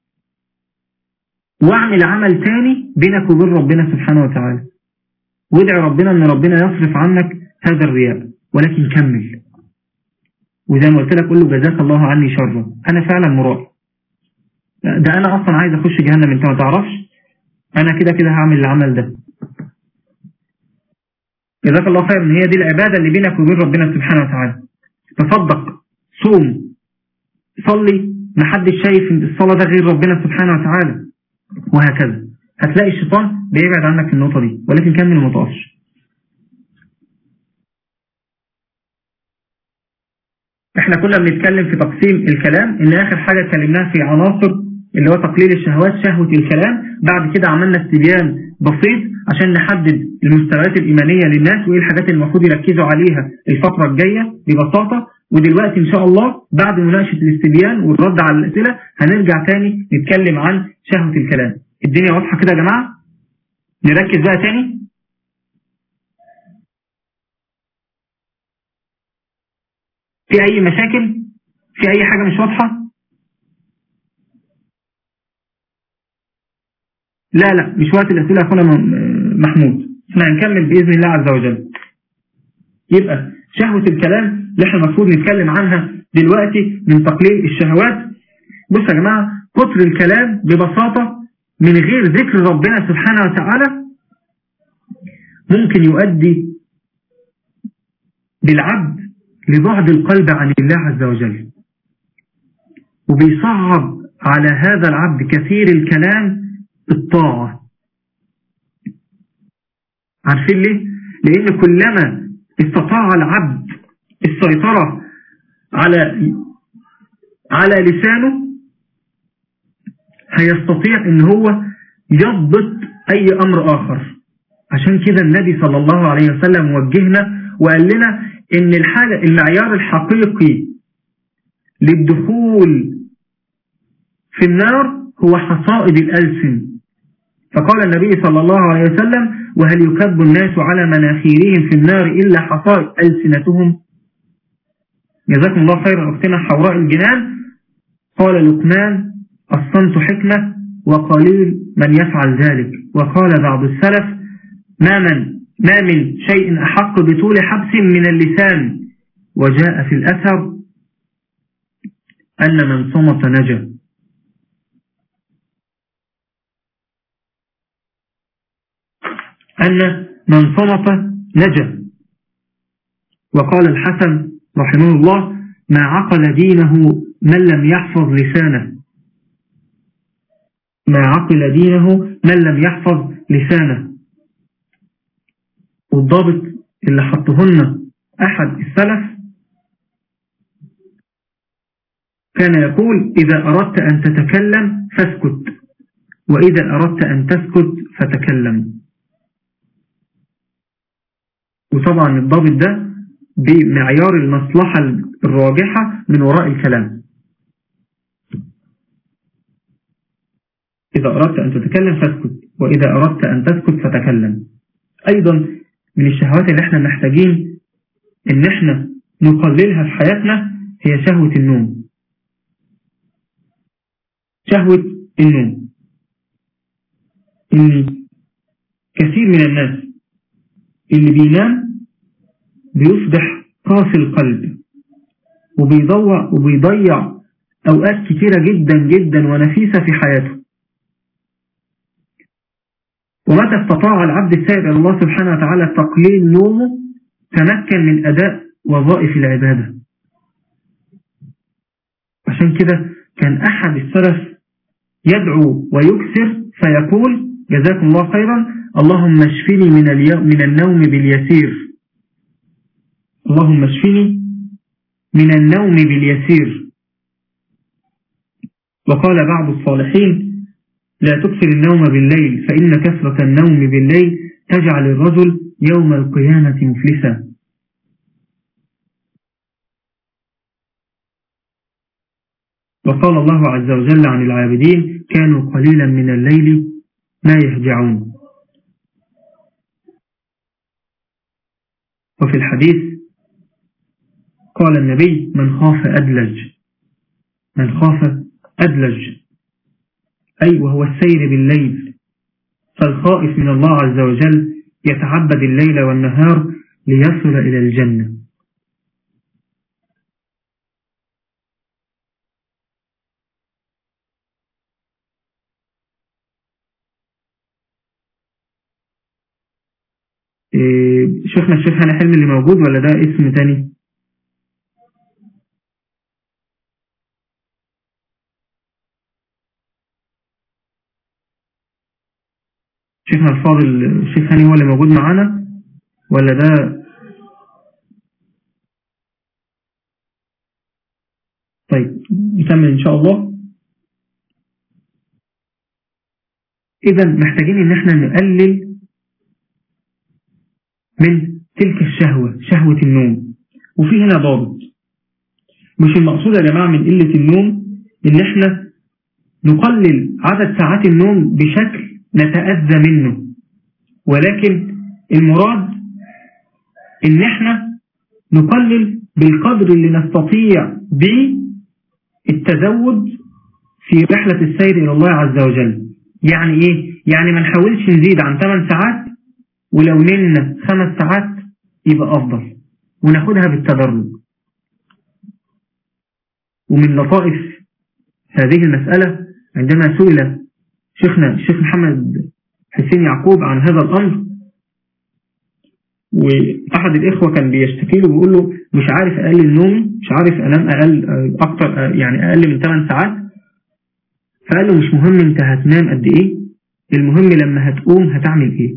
واعمل عمل تاني بينك وبين ربنا سبحانه وتعالى وادعي ربنا ان ربنا يصرف عنك هذا الرياء ولكن كمل وزي ما قلت لك قول له جزاك الله عني شرا انا فعلا مرائي ده انا اصلا عايز اخش جهنم انت ما تعرفش انا كده كده هعمل العمل ده جزاك الله خير ان هي دي العبادة اللي بينك وبين ربنا سبحانه وتعالى تصدق صوم صلي محدش شايف ان الصلاة ده غير ربنا سبحانه وتعالى وهكذا هتلاقي الشيطان بيبعد عنك النقطة دي ولكن كمل وما تقفش احنا كنا بنتكلم في تقسيم الكلام ان اخر حاجة اتكلمناها في عناصر اللي هو تقليل الشهوات شهوة الكلام بعد كده عملنا استبيان بسيط عشان نحدد المستويات الإيمانية للناس وإيه الحاجات اللي المفروض يركزوا عليها الفترة الجاية ببساطة ودلوقتي إن شاء الله بعد مناقشة الاستبيان والرد على الأسئلة هنرجع تاني نتكلم عن شهوة الكلام الدنيا واضحة كده يا جماعة نركز بقى تاني في أي مشاكل في أي حاجة مش واضحة لا لا مش وقت الأسئلة يا أخونا محمود احنا هنكمل بإذن الله عز وجل يبقى شهوة الكلام اللي احنا المفروض نتكلم عنها دلوقتي من تقليل الشهوات بصوا يا جماعة كتر الكلام ببساطة من غير ذكر ربنا سبحانه وتعالى ممكن يؤدي بالعبد لبعد القلب عن الله عز وجل وبيصعب على هذا العبد كثير الكلام الطاعة عارفين ليه؟ لأن كلما استطاع العبد السيطرة على على لسانه هيستطيع ان هو يضبط اي امر اخر عشان كده النبي صلى الله عليه وسلم وجهنا وقال لنا ان الحاجة المعيار الحقيقي للدخول في النار هو حصائد الألسن فقال النبي صلى الله عليه وسلم وهل يكب الناس على مناخيرهم في النار إلا حصائد ألسنتهم جزاكم الله خيرا أختنا حوراء الجنان قال لقمان الصمت حكمة وقليل من يفعل ذلك وقال بعض السلف ما من ما من شيء أحق بطول حبس من اللسان وجاء في الأثر أن من صمت نجا أن من صمت نجا وقال الحسن رحمه الله ما عقل دينه من لم يحفظ لسانه ما عقل دينه من لم يحفظ لسانه والضابط اللي حطهن أحد السلف كان يقول إذا أردت أن تتكلم فاسكت وإذا أردت أن تسكت فتكلم وطبعا الضابط ده بمعيار المصلحة الراجحة من وراء الكلام إذا أردت أن تتكلم فاسكت وإذا أردت أن تسكت فتكلم أيضا من الشهوات اللي احنا محتاجين ان احنا نقللها في حياتنا هي شهوة النوم شهوة النوم ان كثير من الناس اللي بينام بيصبح قاسي القلب وبيضيع وبيضيع أوقات كتيرة جدا جدا ونفيسة في حياته ومتى استطاع العبد السائر إلى الله سبحانه وتعالى تقليل نومه تمكن من أداء وظائف العبادة عشان كده كان أحد السلف يدعو ويكسر فيقول جزاكم الله خيرا اللهم اشفني من, اليوم من النوم باليسير اللهم اشفني من النوم باليسير وقال بعض الصالحين لا تكثر النوم بالليل فإن كثرة النوم بالليل تجعل الرجل يوم القيامة مفلسا وقال الله عز وجل عن العابدين كانوا قليلا من الليل ما يهجعون وفي الحديث قال النبي من خاف أدلج من خاف أدلج أي وهو السير بالليل فالخائف من الله عز وجل يتعبد الليل والنهار ليصل إلى الجنة إيه، شيخنا الشيخ هاني حلمي اللي موجود ولا ده اسم تاني شيخنا الفاضل الشيخ هاني هو اللي موجود معانا ولا ده طيب نكمل ان شاء الله اذا محتاجين ان احنا نقلل من تلك الشهوة شهوة النوم وفي هنا ضابط مش المقصود يا جماعة من قلة النوم ان احنا نقلل عدد ساعات النوم بشكل نتأذى منه ولكن المراد ان احنا نقلل بالقدر اللي نستطيع به التزود في رحلة السير إلى الله عز وجل يعني إيه؟ يعني ما نحاولش نزيد عن 8 ساعات ولو نلنا 5 ساعات يبقى أفضل وناخدها بالتدرج ومن لطائف هذه المسألة عندما سئل شيخنا الشيخ محمد حسين يعقوب عن هذا الأمر وأحد الإخوة كان بيشتكي له بيقول له مش عارف أقلل نومي مش عارف أنام أقل أكتر يعني أقل من 8 ساعات فقال له مش مهم أنت هتنام قد إيه المهم لما هتقوم هتعمل إيه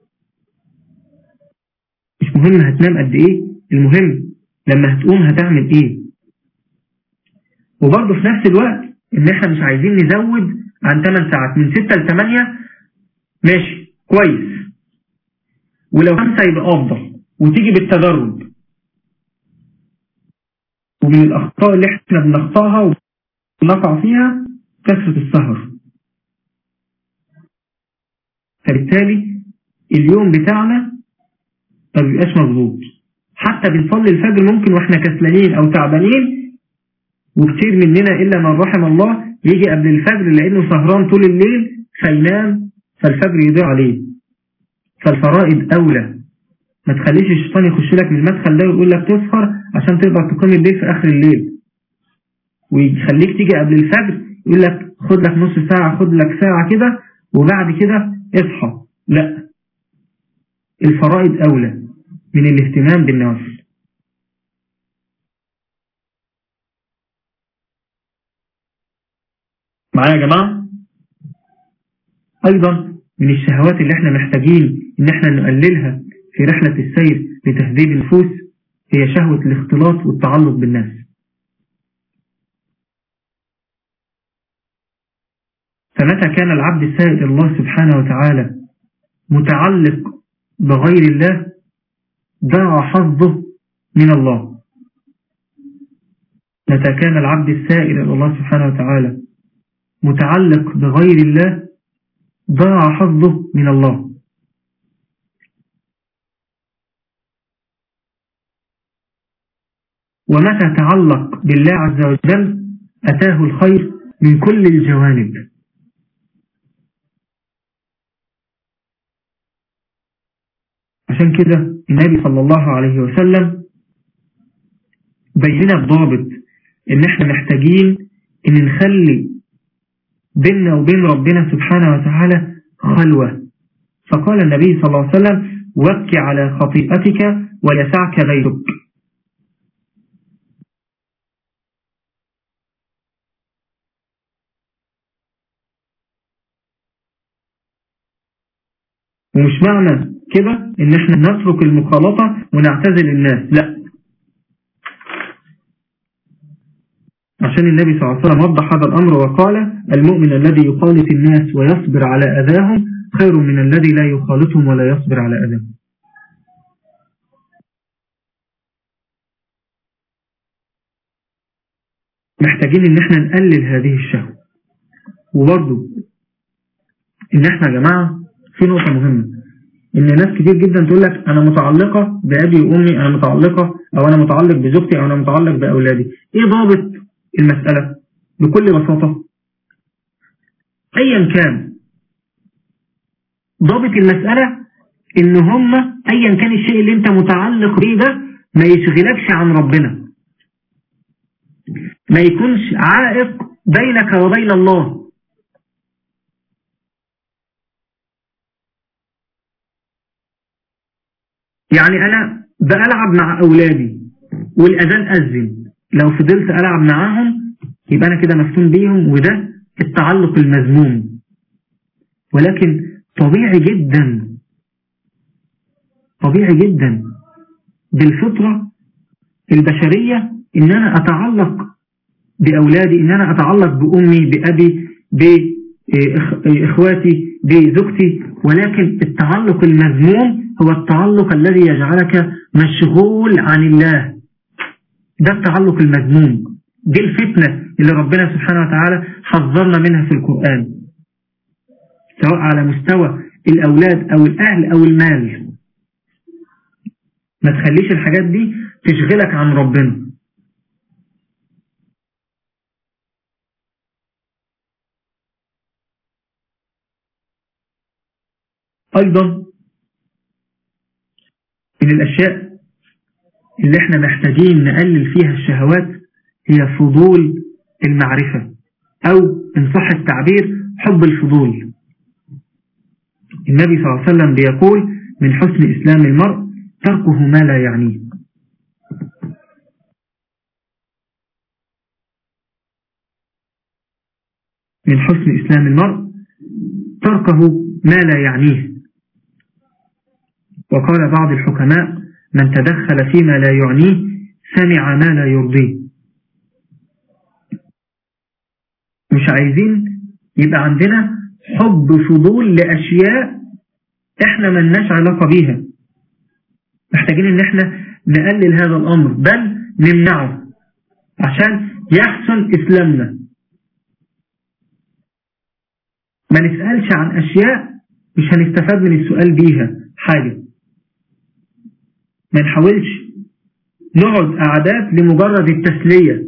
مش مهم هتنام قد إيه المهم لما هتقوم هتعمل إيه وبرضه في نفس الوقت إن إحنا مش عايزين نزود عن 8 ساعات من 6 ل 8 ماشي كويس ولو 5 يبقى أفضل وتيجي بالتدرج ومن الأخطاء اللي احنا بنخطاها ونقع فيها كثرة السهر فبالتالي اليوم بتاعنا ما بيبقاش مظبوط حتى بنصلي الفجر ممكن واحنا كسلانين او تعبانين وكتير مننا الا من رحم الله يجي قبل الفجر لانه سهران طول الليل فينام فالفجر يضيع عليه فالفرائض اولى ما تخليش الشيطان يخش لك من المدخل ده ويقول لك تسهر عشان تقدر تقوم الليل في اخر الليل ويخليك تيجي قبل الفجر يقول لك خد لك نص ساعة خد لك ساعة كده وبعد كده اصحى لا الفرائض أولى من الاهتمام بالنوافل معايا يا جماعة أيضا من الشهوات اللي احنا محتاجين ان احنا نقللها في رحلة السير لتهذيب النفوس هي شهوة الاختلاط والتعلق بالناس فمتى كان العبد السائل الله سبحانه وتعالى متعلق بغير الله ضاع حظه من الله متى كان العبد السائل إلى الله سبحانه وتعالى متعلق بغير الله ضاع حظه من الله ومتى تعلق بالله عز وجل أتاه الخير من كل الجوانب عشان كده النبي صلى الله عليه وسلم بينا بضابط ان احنا محتاجين ان نخلي بيننا وبين ربنا سبحانه وتعالى خلوة فقال النبي صلى الله عليه وسلم وك على خطيئتك ويسعك بيتك ومش معنى كده ان احنا نترك المخالطة ونعتزل الناس لا عشان النبي صلى الله عليه وسلم وضح هذا الأمر وقال المؤمن الذي يخالط الناس ويصبر على أذاهم خير من الذي لا يخالطهم ولا يصبر على أذاهم محتاجين ان احنا نقلل هذه الشهوة وبرضو ان احنا يا جماعة في نقطة مهمة ان ناس كتير جدا تقول لك انا متعلقة بأبي وأمي انا متعلقة او انا متعلق بزوجتي او انا متعلق بأولادي ايه ضابط المسألة بكل بساطة ايا كان ضابط المسألة ان هم ايا كان الشيء اللي انت متعلق بيه ده ما يشغلكش عن ربنا ما يكونش عائق بينك وبين الله يعني انا بلعب مع اولادي والاذان اذن لو فضلت العب معاهم يبقى انا كده مفتون بيهم وده التعلق المذموم ولكن طبيعي جدا طبيعي جدا بالفطرة البشرية ان انا اتعلق باولادي ان انا اتعلق بامي بابي باخواتي بزوجتي ولكن التعلق المذموم هو التعلق الذي يجعلك مشغول عن الله ده التعلق المذموم دي الفتنة اللي ربنا سبحانه وتعالى حذرنا منها في القرآن سواء على مستوى الأولاد أو الأهل أو المال ما تخليش الحاجات دي تشغلك عن ربنا أيضا من الأشياء اللي احنا محتاجين نقلل فيها الشهوات هي فضول المعرفة أو إن صح التعبير حب الفضول النبي صلى الله عليه وسلم بيقول من حسن إسلام المرء تركه ما لا يعنيه من حسن إسلام المرء تركه ما لا يعنيه وقال بعض الحكماء من تدخل فيما لا يعنيه سمع ما لا يرضيه مش عايزين يبقى عندنا حب فضول لأشياء احنا ملناش علاقة بيها محتاجين ان احنا نقلل هذا الامر بل نمنعه عشان يحسن اسلامنا ما نسألش عن اشياء مش هنستفاد من السؤال بيها حاجة ما نحاولش نقعد قعدات لمجرد التسلية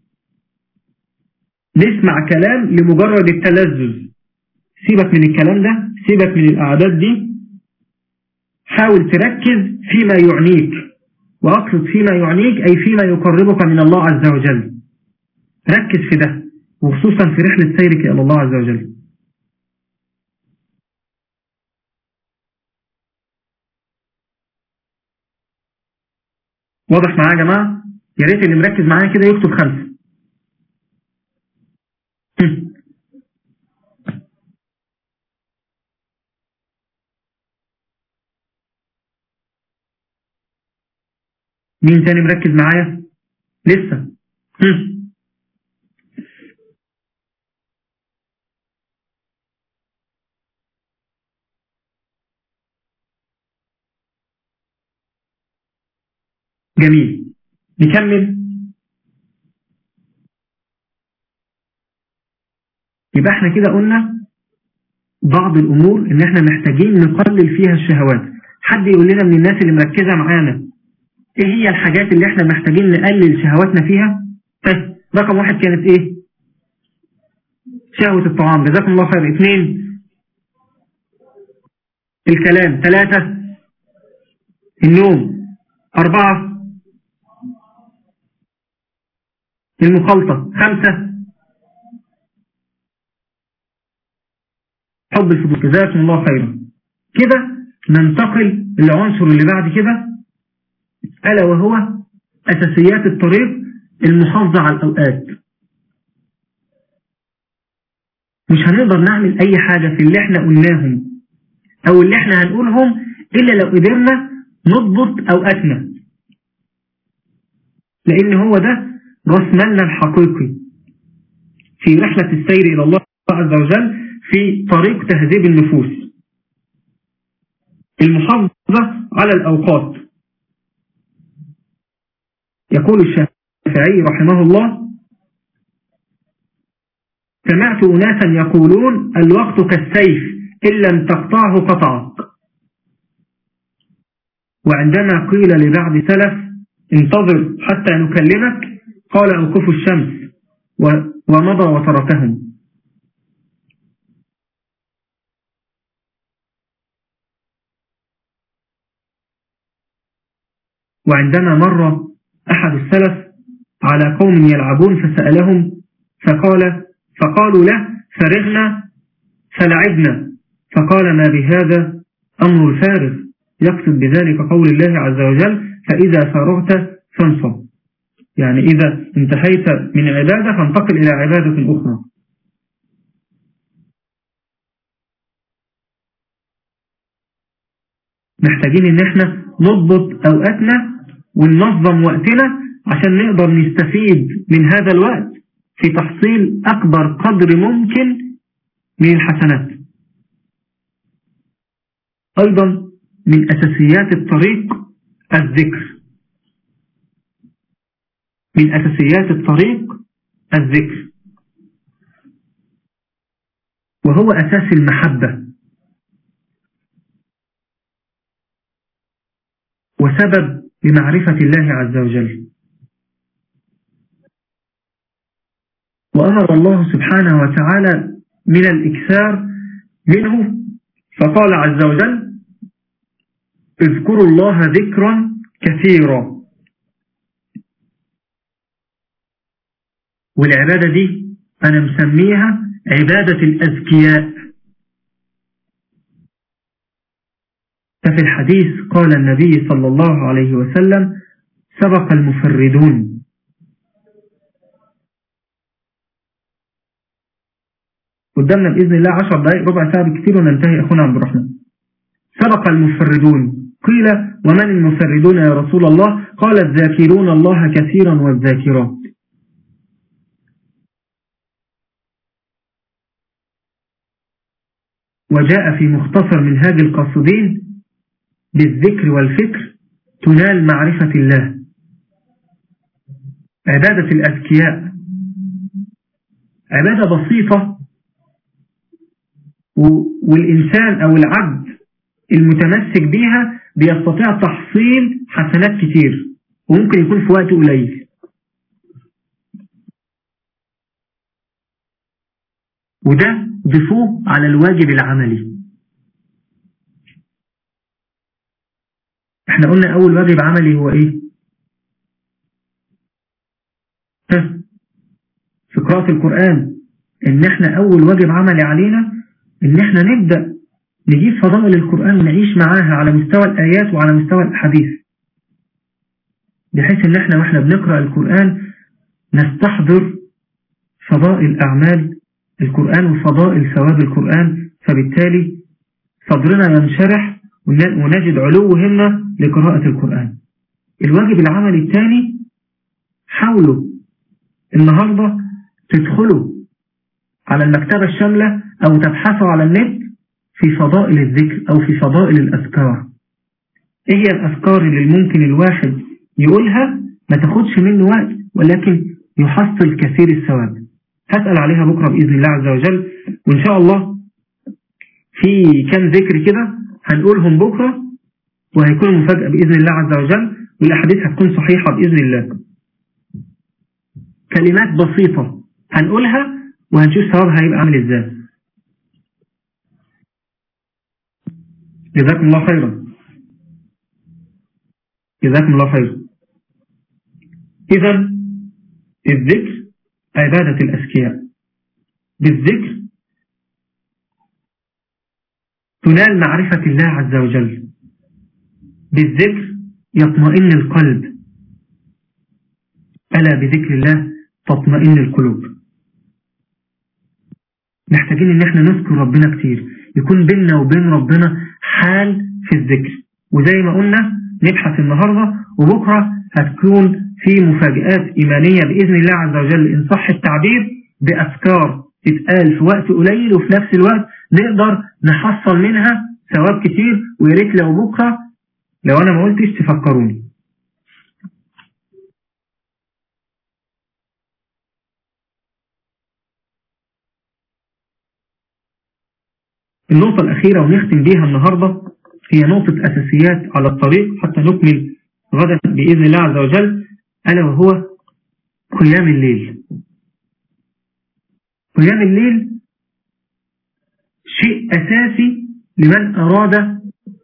نسمع كلام لمجرد التلذذ سيبك من الكلام ده سيبك من القعدات دي حاول تركز فيما يعنيك وأقصد فيما يعنيك أي فيما يقربك من الله عز وجل ركز في ده وخصوصا في رحلة سيرك إلى الله عز وجل واضح معايا يا جماعة يا ريت اللي مركز معايا كده يكتب خمسة مين تاني مركز معايا لسه هم. جميل نكمل يبقى احنا كده قلنا بعض الامور ان احنا محتاجين نقلل فيها الشهوات حد يقول لنا من الناس اللي مركزة معانا ايه هي الحاجات اللي احنا محتاجين نقلل شهواتنا فيها طيب رقم واحد كانت ايه شهوة الطعام جزاكم الله خير اثنين الكلام ثلاثة النوم أربعة المخالطة خمسة حب الفضول جزاكم الله خيرا كده ننتقل للعنصر اللي بعد كده ألا وهو أساسيات الطريق المحافظة على الأوقات مش هنقدر نعمل أي حاجة في اللي احنا قلناهم أو اللي احنا هنقولهم إلا لو قدرنا نضبط أوقاتنا لأن هو ده راس مالنا الحقيقي في رحلة السير إلى الله عز وجل في طريق تهذيب النفوس المحافظة على الأوقات يقول الشافعي رحمه الله سمعت أناسا يقولون الوقت كالسيف إن لم تقطعه قطعك وعندما قيل لبعض سلف انتظر حتى نكلمك قال أوقف الشمس ومضى وتركهم وعندما مر أحد السلف على قوم يلعبون فسألهم فقال فقالوا له فرغنا فلعبنا فقال ما بهذا أمر الفارغ يقصد بذلك قول الله عز وجل فإذا فرغت فانصب يعني إذا انتهيت من عبادة فانتقل إلى عبادة أخرى محتاجين ان احنا نضبط اوقاتنا وننظم وقتنا عشان نقدر نستفيد من هذا الوقت في تحصيل أكبر قدر ممكن من الحسنات أيضا من أساسيات الطريق الذكر من أساسيات الطريق الذكر وهو أساس المحبة وسبب بمعرفة الله عز وجل وأمر الله سبحانه وتعالى من الإكثار منه فقال عز وجل اذكروا الله ذكرا كثيرا والعبادة دي أنا مسميها عبادة الأذكياء ففي الحديث قال النبي صلى الله عليه وسلم سبق المفردون قدامنا بإذن الله عشر دقائق ربع ساعة بكثير وننتهي أخونا عبد الرحمن سبق المفردون قيل ومن المفردون يا رسول الله قال الذاكرون الله كثيرا والذاكرات وجاء في مختصر منهاج القاصدين بالذكر والفكر تنال معرفة الله عبادة الأذكياء عبادة بسيطة والإنسان أو العبد المتمسك بها بيستطيع تحصيل حسنات كتير وممكن يكون في وقت قليل وده ضفوه على الواجب العملي احنا قلنا اول واجب عملي هو ايه في قراءة القرآن ان احنا اول واجب عملي علينا ان احنا نبدأ نجيب فضائل القرآن ونعيش معاها على مستوى الآيات وعلى مستوى الأحاديث بحيث ان احنا واحنا بنقرأ القرآن نستحضر فضائل أعمال القرآن وفضائل ثواب القرآن فبالتالي صدرنا ينشرح ونجد علو همة لقراءة القرآن الواجب العملي الثاني حاولوا النهاردة تدخلوا على المكتبة الشاملة أو تبحثوا على النت في فضائل الذكر أو في فضائل الأذكار إيه هي الأذكار اللي ممكن الواحد يقولها ما تاخدش منه وقت ولكن يحصل كثير الثواب هسأل عليها بكرة بإذن الله عز وجل وإن شاء الله في كام ذكر كده هنقولهم بكرة وهيكون مفاجأة بإذن الله عز وجل والأحاديث هتكون صحيحة بإذن الله كلمات بسيطة هنقولها وهنشوف ثوابها هيبقى عامل ازاي جزاكم الله خيرا جزاكم الله خيرا إذا الذكر عبادة الأذكياء بالذكر تنال معرفة الله عز وجل بالذكر يطمئن القلب ألا بذكر الله تطمئن القلوب محتاجين ان احنا نذكر ربنا كتير يكون بيننا وبين ربنا حال في الذكر وزي ما قلنا نبحث النهاردة وبكرة هتكون في مفاجآت إيمانية بإذن الله عز وجل إن صح التعبير بأفكار تتقال في وقت قليل وفي نفس الوقت نقدر نحصل منها ثواب كتير وياريت لو بكرة لو أنا ما قلتش تفكروني النقطة الأخيرة ونختم بيها النهاردة هي نقطة أساسيات على الطريق حتى نكمل غدا بإذن الله عز وجل ألا وهو قيام الليل قيام الليل شيء أساسي لمن أراد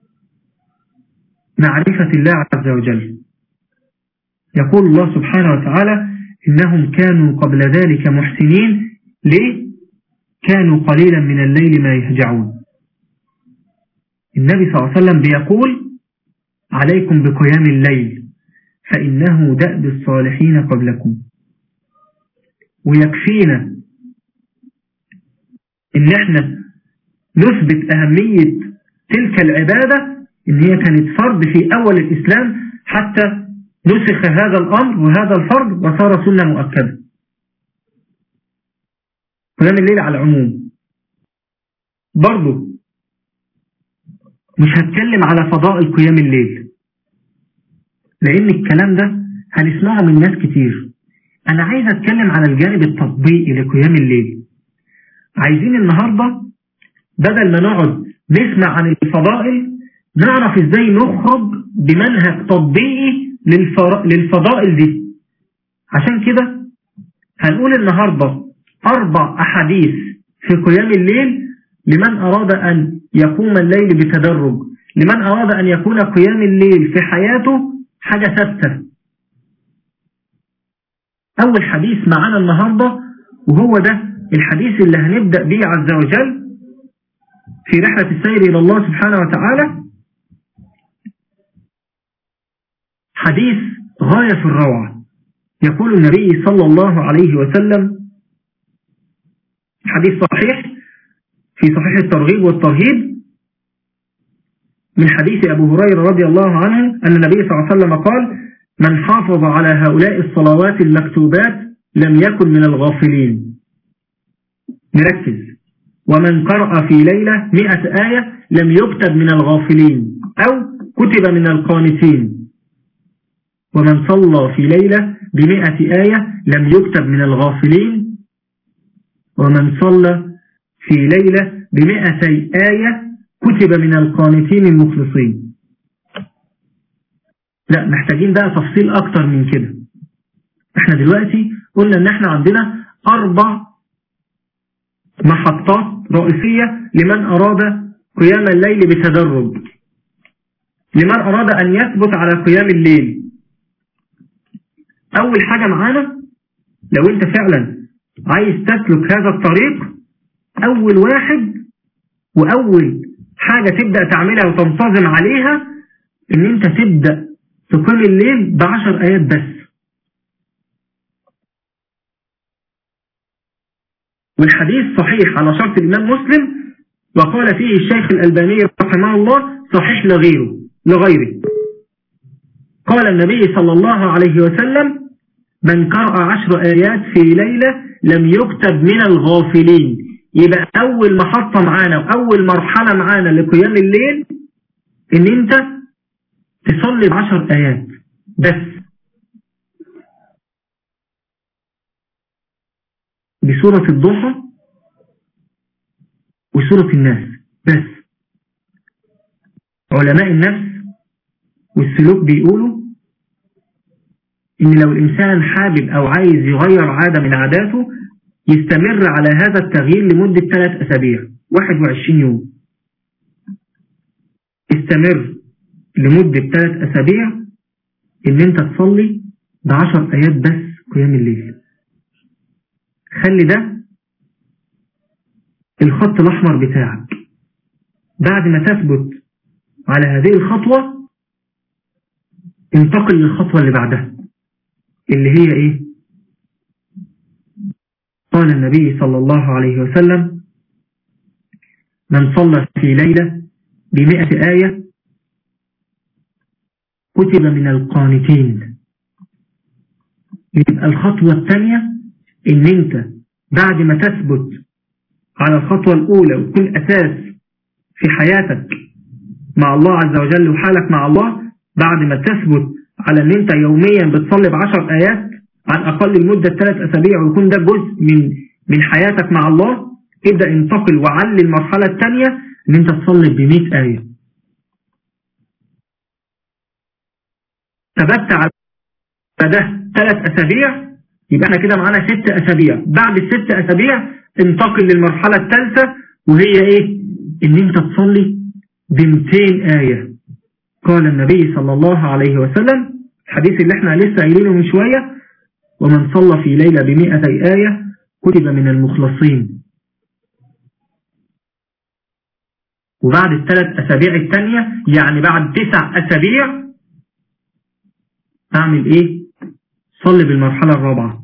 معرفة الله عز وجل يقول الله سبحانه وتعالى إنهم كانوا قبل ذلك محسنين ليه؟ كانوا قليلا من الليل ما يهجعون النبي صلى الله عليه وسلم بيقول عليكم بقيام الليل فإنه دأب الصالحين قبلكم ويكفينا ان احنا نثبت اهمية تلك العبادة ان هي كانت فرض في اول الاسلام حتى نسخ هذا الامر وهذا الفرض وصار سنة مؤكدة قيام الليل على العموم برضو مش هتكلم على فضائل قيام الليل لان الكلام ده هنسمعه من ناس كتير انا عايز اتكلم على الجانب التطبيقي لقيام الليل عايزين النهاردة بدل ما نقعد نسمع عن الفضائل نعرف ازاي نخرج بمنهج تطبيقي للفضائل دي عشان كده هنقول النهاردة أربع أحاديث في قيام الليل لمن أراد أن يقوم الليل بتدرج لمن أراد أن يكون قيام الليل في حياته حاجة ثابتة أول حديث معانا النهاردة وهو ده الحديث اللي هنبدأ به عز وجل في رحلة السير إلى الله سبحانه وتعالى حديث غاية في الروعة يقول النبي صلى الله عليه وسلم حديث صحيح في صحيح الترغيب والترهيب من حديث أبو هريرة رضي الله عنه أن النبي صلى الله عليه وسلم قال من حافظ على هؤلاء الصلوات المكتوبات لم يكن من الغافلين نركز ومن قرأ في ليلة مئة آية لم يكتب من الغافلين أو كتب من القانتين ومن صلى في ليلة بمئة آية لم يكتب من الغافلين ومن صلى في ليلة بمئتي آية كتب من القانتين المخلصين لا محتاجين بقى تفصيل أكتر من كده احنا دلوقتي قلنا ان احنا عندنا أربع محطات رئيسية لمن أراد قيام الليل بتدرج لمن أراد أن يثبت على قيام الليل أول حاجة معانا لو أنت فعلا عايز تسلك هذا الطريق أول واحد وأول حاجة تبدأ تعملها وتنتظم عليها إن أنت تبدأ تقيم الليل بعشر آيات بس والحديث صحيح على شرط الإمام مسلم وقال فيه الشيخ الألباني رحمه الله صحيح لغيره لغيره قال النبي صلى الله عليه وسلم من قرأ عشر آيات في ليلة لم يكتب من الغافلين يبقى أول محطة معانا وأول مرحلة معانا لقيام الليل إن أنت تصلي بعشر آيات بس بسورة الضحى وسورة الناس بس علماء النفس والسلوك بيقولوا ان لو الانسان حابب او عايز يغير عادة من عاداته يستمر على هذا التغيير لمدة ثلاث اسابيع 21 يوم استمر لمدة ثلاث اسابيع ان انت تصلي بعشر ايات بس قيام الليل خلي ده الخط الاحمر بتاعك بعد ما تثبت على هذه الخطوة انتقل للخطوة اللي بعدها اللي هي ايه قال النبي صلى الله عليه وسلم من صلى في ليلة بمئة آية كتب من القانتين يبقى الخطوة الثانية ان انت بعد ما تثبت على الخطوة الاولى وتكون اساس في حياتك مع الله عز وجل وحالك مع الله بعد ما تثبت على ان انت يوميا بتصلي بعشر ايات على الاقل لمدة ثلاث اسابيع ويكون ده جزء من من حياتك مع الله ابدأ انتقل وعلي المرحلة الثانية ان انت تصلي ب آية ثبت على ده ثلاث اسابيع يبقى احنا كده معانا ست اسابيع بعد الست اسابيع انتقل للمرحلة الثالثة وهي ايه ان انت تصلي ب 200 آية قال النبي صلى الله عليه وسلم الحديث اللي احنا لسه قايلينه من شوية ومن صلى في ليلة بمئة آية كتب من المخلصين وبعد الثلاث أسابيع الثانية يعني بعد تسع أسابيع أعمل إيه صلي بالمرحلة الرابعة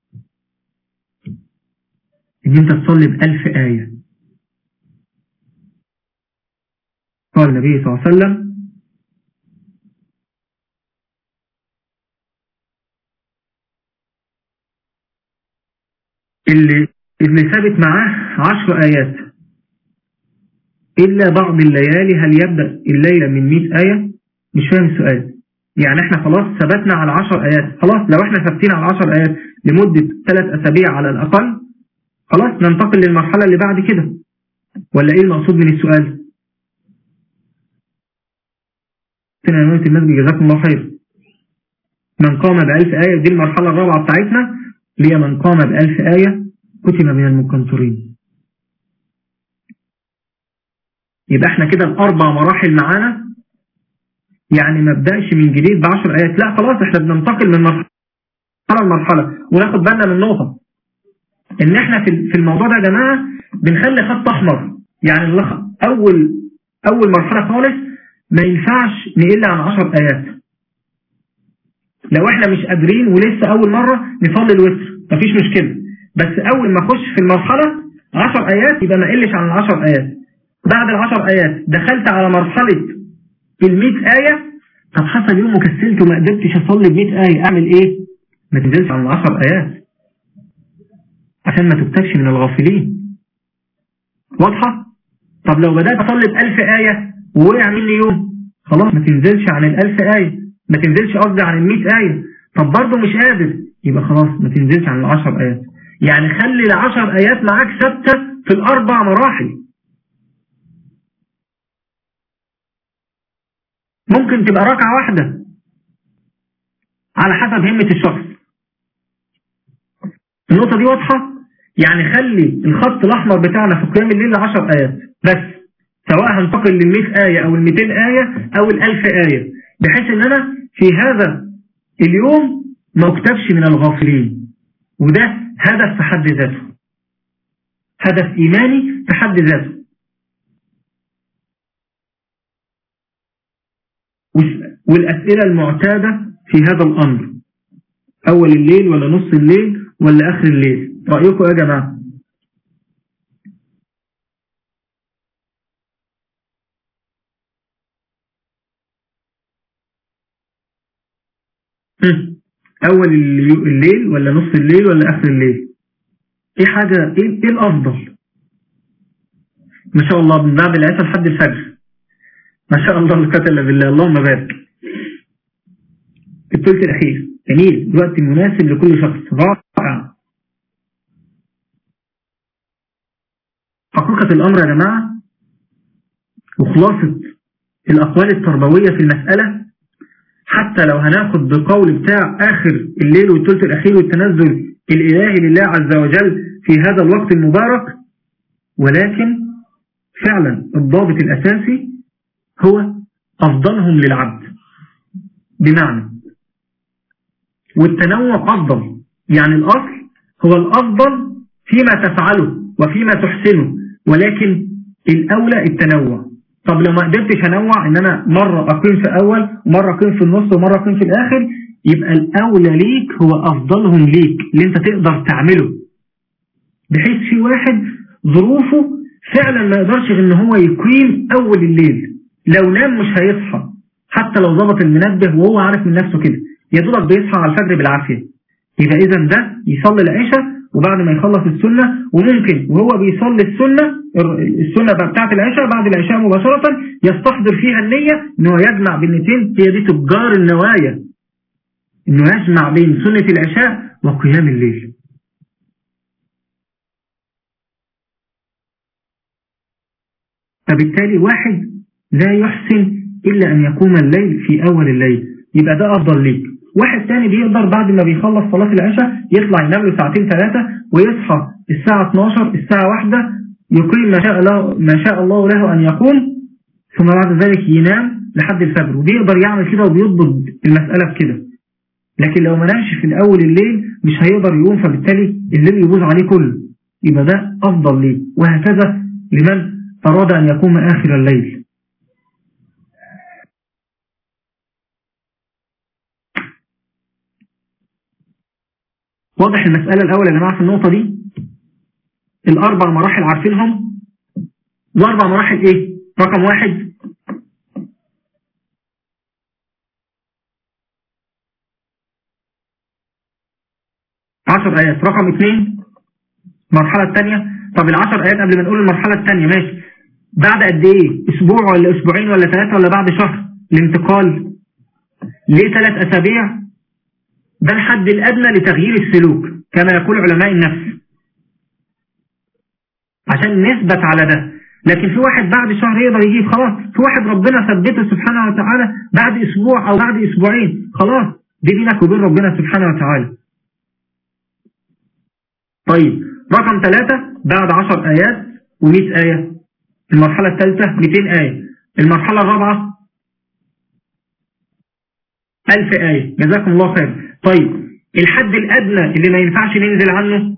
إن أنت تصلي بألف آية قال النبي صلى الله عليه وسلم اللي اللي ثابت معاه عشر آيات إلا بعض الليالي هل يبدأ الليلة من 100 آية مش فاهم السؤال يعني احنا خلاص ثبتنا على 10 آيات خلاص لو احنا ثابتين على 10 آيات لمدة 3 أسابيع على الأقل خلاص ننتقل للمرحلة اللي بعد كده ولا ايه المقصود من السؤال سنة يا المسجد جزاكم الله خير من قام بألف آية دي المرحلة الرابعة بتاعتنا اللي هي من قام بألف آية كتب من المقنطرين يبقى احنا كده الأربع مراحل معانا يعني ما بدأش من جديد بعشر آيات لا خلاص احنا بننتقل من مرحلة لمرحلة وناخد بالنا من نقطة ان احنا في الموضوع ده يا جماعة بنخلي خط احمر يعني اول اول مرحلة خالص ما ينفعش نقل عن عشر آيات لو احنا مش قادرين ولسه اول مرة نصلي الوتر مفيش مشكلة بس اول ما اخش في المرحلة 10 ايات يبقى ما قلش عن العشر ايات بعد العشر ايات دخلت على مرحلة ال100 آية طب حصل يوم وكسلت وما قدرتش اصلي ب 100 آية اعمل ايه ما تنزلش عن العشر ايات عشان ما تكتبش من الغافلين واضحة طب لو بدأت اصلي ب 1000 آية ووقع مني يوم خلاص ما تنزلش عن ال 1000 آية ما تنزلش قصدي عن ال 100 آية طب برضه مش قادر يبقى خلاص ما تنزلش عن العشر آيات يعني خلي العشر آيات معاك ثابتة في الأربع مراحل ممكن تبقى ركعة واحدة على حسب همة الشخص النقطة دي واضحة يعني خلي الخط الأحمر بتاعنا في قيام الليل 10 آيات بس سواء هنتقل لل 100 آية أو ال 200 آية أو ال 1000 آية بحيث ان انا في هذا اليوم ما اكتبش من الغافلين وده هدف في حد ذاته هدف ايماني في حد ذاته والاسئلة المعتادة في هذا الامر اول الليل ولا نص الليل ولا اخر الليل رأيكم يا جماعة اول الليل ولا نص الليل ولا اخر الليل ايه حاجة ايه, إيه الافضل ما شاء الله من بعد العشاء لحد الفجر ما شاء الله لا قوه بالله اللهم بارك الثلث الاخير جميل الوقت المناسب لكل شخص رائع حقيقة الامر يا جماعة وخلاصة الاقوال التربوية في المسألة حتى لو هناخد بقول بتاع اخر الليل والثلث الاخير والتنزل الالهي لله عز وجل في هذا الوقت المبارك ولكن فعلا الضابط الاساسي هو افضلهم للعبد بمعنى والتنوع افضل يعني الاصل هو الافضل فيما تفعله وفيما تحسنه ولكن الاولى التنوع طب لو ما قدرتش انوع ان انا مرة اقيم في اول ومرة اقيم في النص ومرة اقيم في الاخر يبقى الاولى ليك هو افضلهم ليك اللي انت تقدر تعمله بحيث في واحد ظروفه فعلا ما يقدرش ان هو يقيم اول الليل لو نام مش هيصحى حتى لو ظبط المنبه وهو عارف من نفسه كده يا دوبك بيصحى على الفجر بالعافية يبقى اذا ده يصلي العشاء وبعد ما يخلص السنة وممكن وهو بيصلي السنة السنة بتاعت العشاء بعد العشاء مباشرة يستحضر فيها النية انه يجمع بالنتين هي دي تجار النوايا انه يجمع بين سنة العشاء وقيام الليل فبالتالي واحد لا يحسن إلا أن يقوم الليل في أول الليل يبقى ده أفضل ليك واحد تاني بيقدر بعد ما بيخلص صلاة العشاء يطلع ينام له ساعتين ثلاثة ويصحى الساعة 12 الساعة واحدة يقيم ما شاء الله ما شاء الله له أن يقوم ثم بعد ذلك ينام لحد الفجر وبيقدر يعمل كده وبيضبط المسألة بكده لكن لو ما نامش في الأول الليل مش هيقدر يقوم فبالتالي الليل يبوظ عليه كله يبقى ده أفضل ليه وهكذا لمن أراد أن يقوم آخر الليل واضح المسألة الأول يا جماعة في النقطة دي الأربع مراحل عارفينهم الأربع مراحل إيه رقم واحد عشر آيات رقم اثنين المرحلة الثانية طب العشر آيات قبل ما نقول المرحلة الثانية ماشي بعد قد ايه اسبوع ولا اسبوعين ولا ثلاثة ولا بعد شهر الانتقال ليه ثلاث اسابيع ده الحد الادنى لتغيير السلوك كما يقول علماء النفس عشان نثبت على ده لكن في واحد بعد شهر يقدر يجيب خلاص في واحد ربنا ثبته سبحانه وتعالى بعد اسبوع او بعد اسبوعين خلاص دي بينك وبين ربنا سبحانه وتعالى طيب رقم ثلاثة بعد عشر آيات ومئة آية المرحلة الثالثة 200 آية المرحلة الرابعة 1000 آية جزاكم الله خير طيب الحد الأدنى اللي ما ينفعش ننزل عنه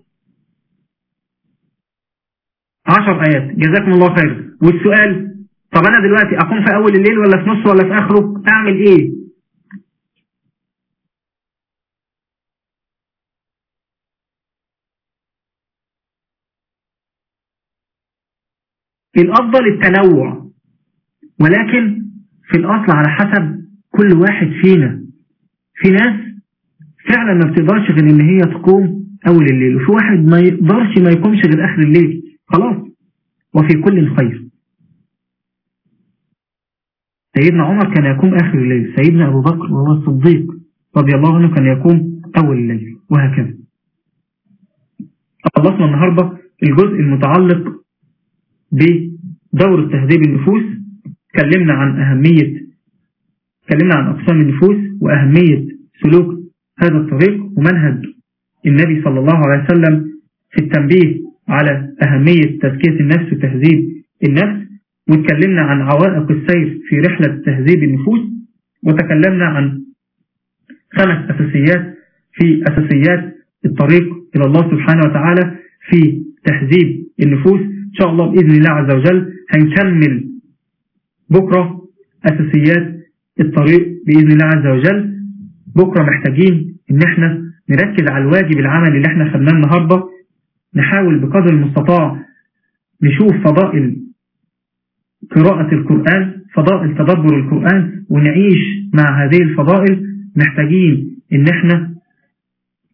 10 آيات جزاكم الله خير والسؤال طب أنا دلوقتي أقوم في أول الليل ولا في نص ولا في آخره أعمل إيه الأفضل التنوع ولكن في الأصل على حسب كل واحد فينا في ناس فعلا ما بتقدرش غير ان هي تقوم اول الليل وفي واحد ما يقدرش ما يقومش غير اخر الليل خلاص وفي كل خير سيدنا عمر كان يقوم اخر الليل سيدنا ابو بكر وهو الصديق رضي الله عنه كان يقوم اول الليل وهكذا خلصنا النهاردة الجزء المتعلق بدور تهذيب النفوس تكلمنا عن أهمية تكلمنا عن أقسام النفوس وأهمية سلوك هذا الطريق ومنهج النبي صلى الله عليه وسلم في التنبيه على أهمية تزكية النفس وتهذيب النفس وتكلمنا عن عوائق السير في رحلة تهذيب النفوس وتكلمنا عن خمس أساسيات في أساسيات الطريق إلى الله سبحانه وتعالى في تهذيب النفوس إن شاء الله بإذن الله عز وجل هنكمل بكرة أساسيات الطريق بإذن الله عز وجل بكرة محتاجين إن احنا نركز على الواجب العمل اللي احنا خدناه النهاردة نحاول بقدر المستطاع نشوف فضائل قراءة القرآن فضائل تدبر القرآن ونعيش مع هذه الفضائل محتاجين إن احنا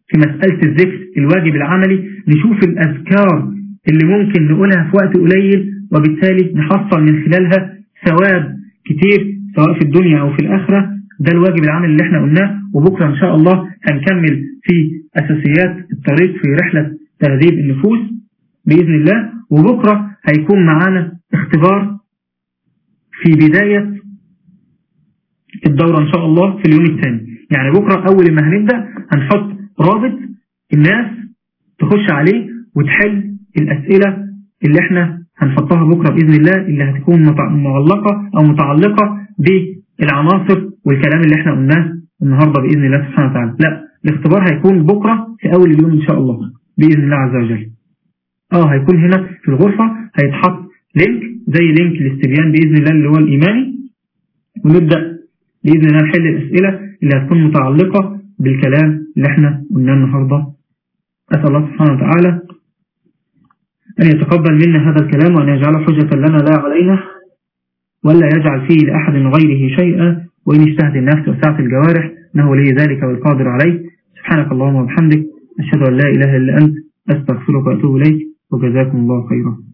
في مسألة الذكر الواجب العملي نشوف الأذكار اللي ممكن نقولها في وقت قليل وبالتالي نحصل من خلالها ثواب كتير سواء في الدنيا أو في الآخرة ده الواجب العملي اللي احنا قلناه وبكرة إن شاء الله هنكمل في أساسيات الطريق في رحلة تهذيب النفوس بإذن الله وبكرة هيكون معانا اختبار في بداية الدورة إن شاء الله في اليوم الثاني يعني بكرة أول ما هنبدأ هنحط رابط الناس تخش عليه وتحل الأسئلة اللي احنا هنحطها بكرة بإذن الله اللي هتكون معلقة أو متعلقة بالعناصر والكلام اللي احنا قلناه النهاردة بإذن الله سبحانه وتعالى لا الاختبار هيكون بكرة في أول اليوم إن شاء الله بإذن الله عز وجل اه هيكون هنا في الغرفة هيتحط لينك زي لينك الاستبيان بإذن الله اللي هو الإيماني ونبدأ بإذن الله نحل الأسئلة اللي هتكون متعلقة بالكلام اللي احنا قلناه النهاردة أسأل الله سبحانه وتعالى أن يتقبل منا هذا الكلام وأن يجعله حجة لنا لا علينا ولا يجعل فيه لأحد غيره شيئا وإن اجتهد النفس وسعت الجوارح إنه ولي ذلك والقادر عليه سبحانك اللهم وبحمدك أشهد أن لا إله إلا أنت أستغفرك وأتوب إليك وجزاكم الله خيرا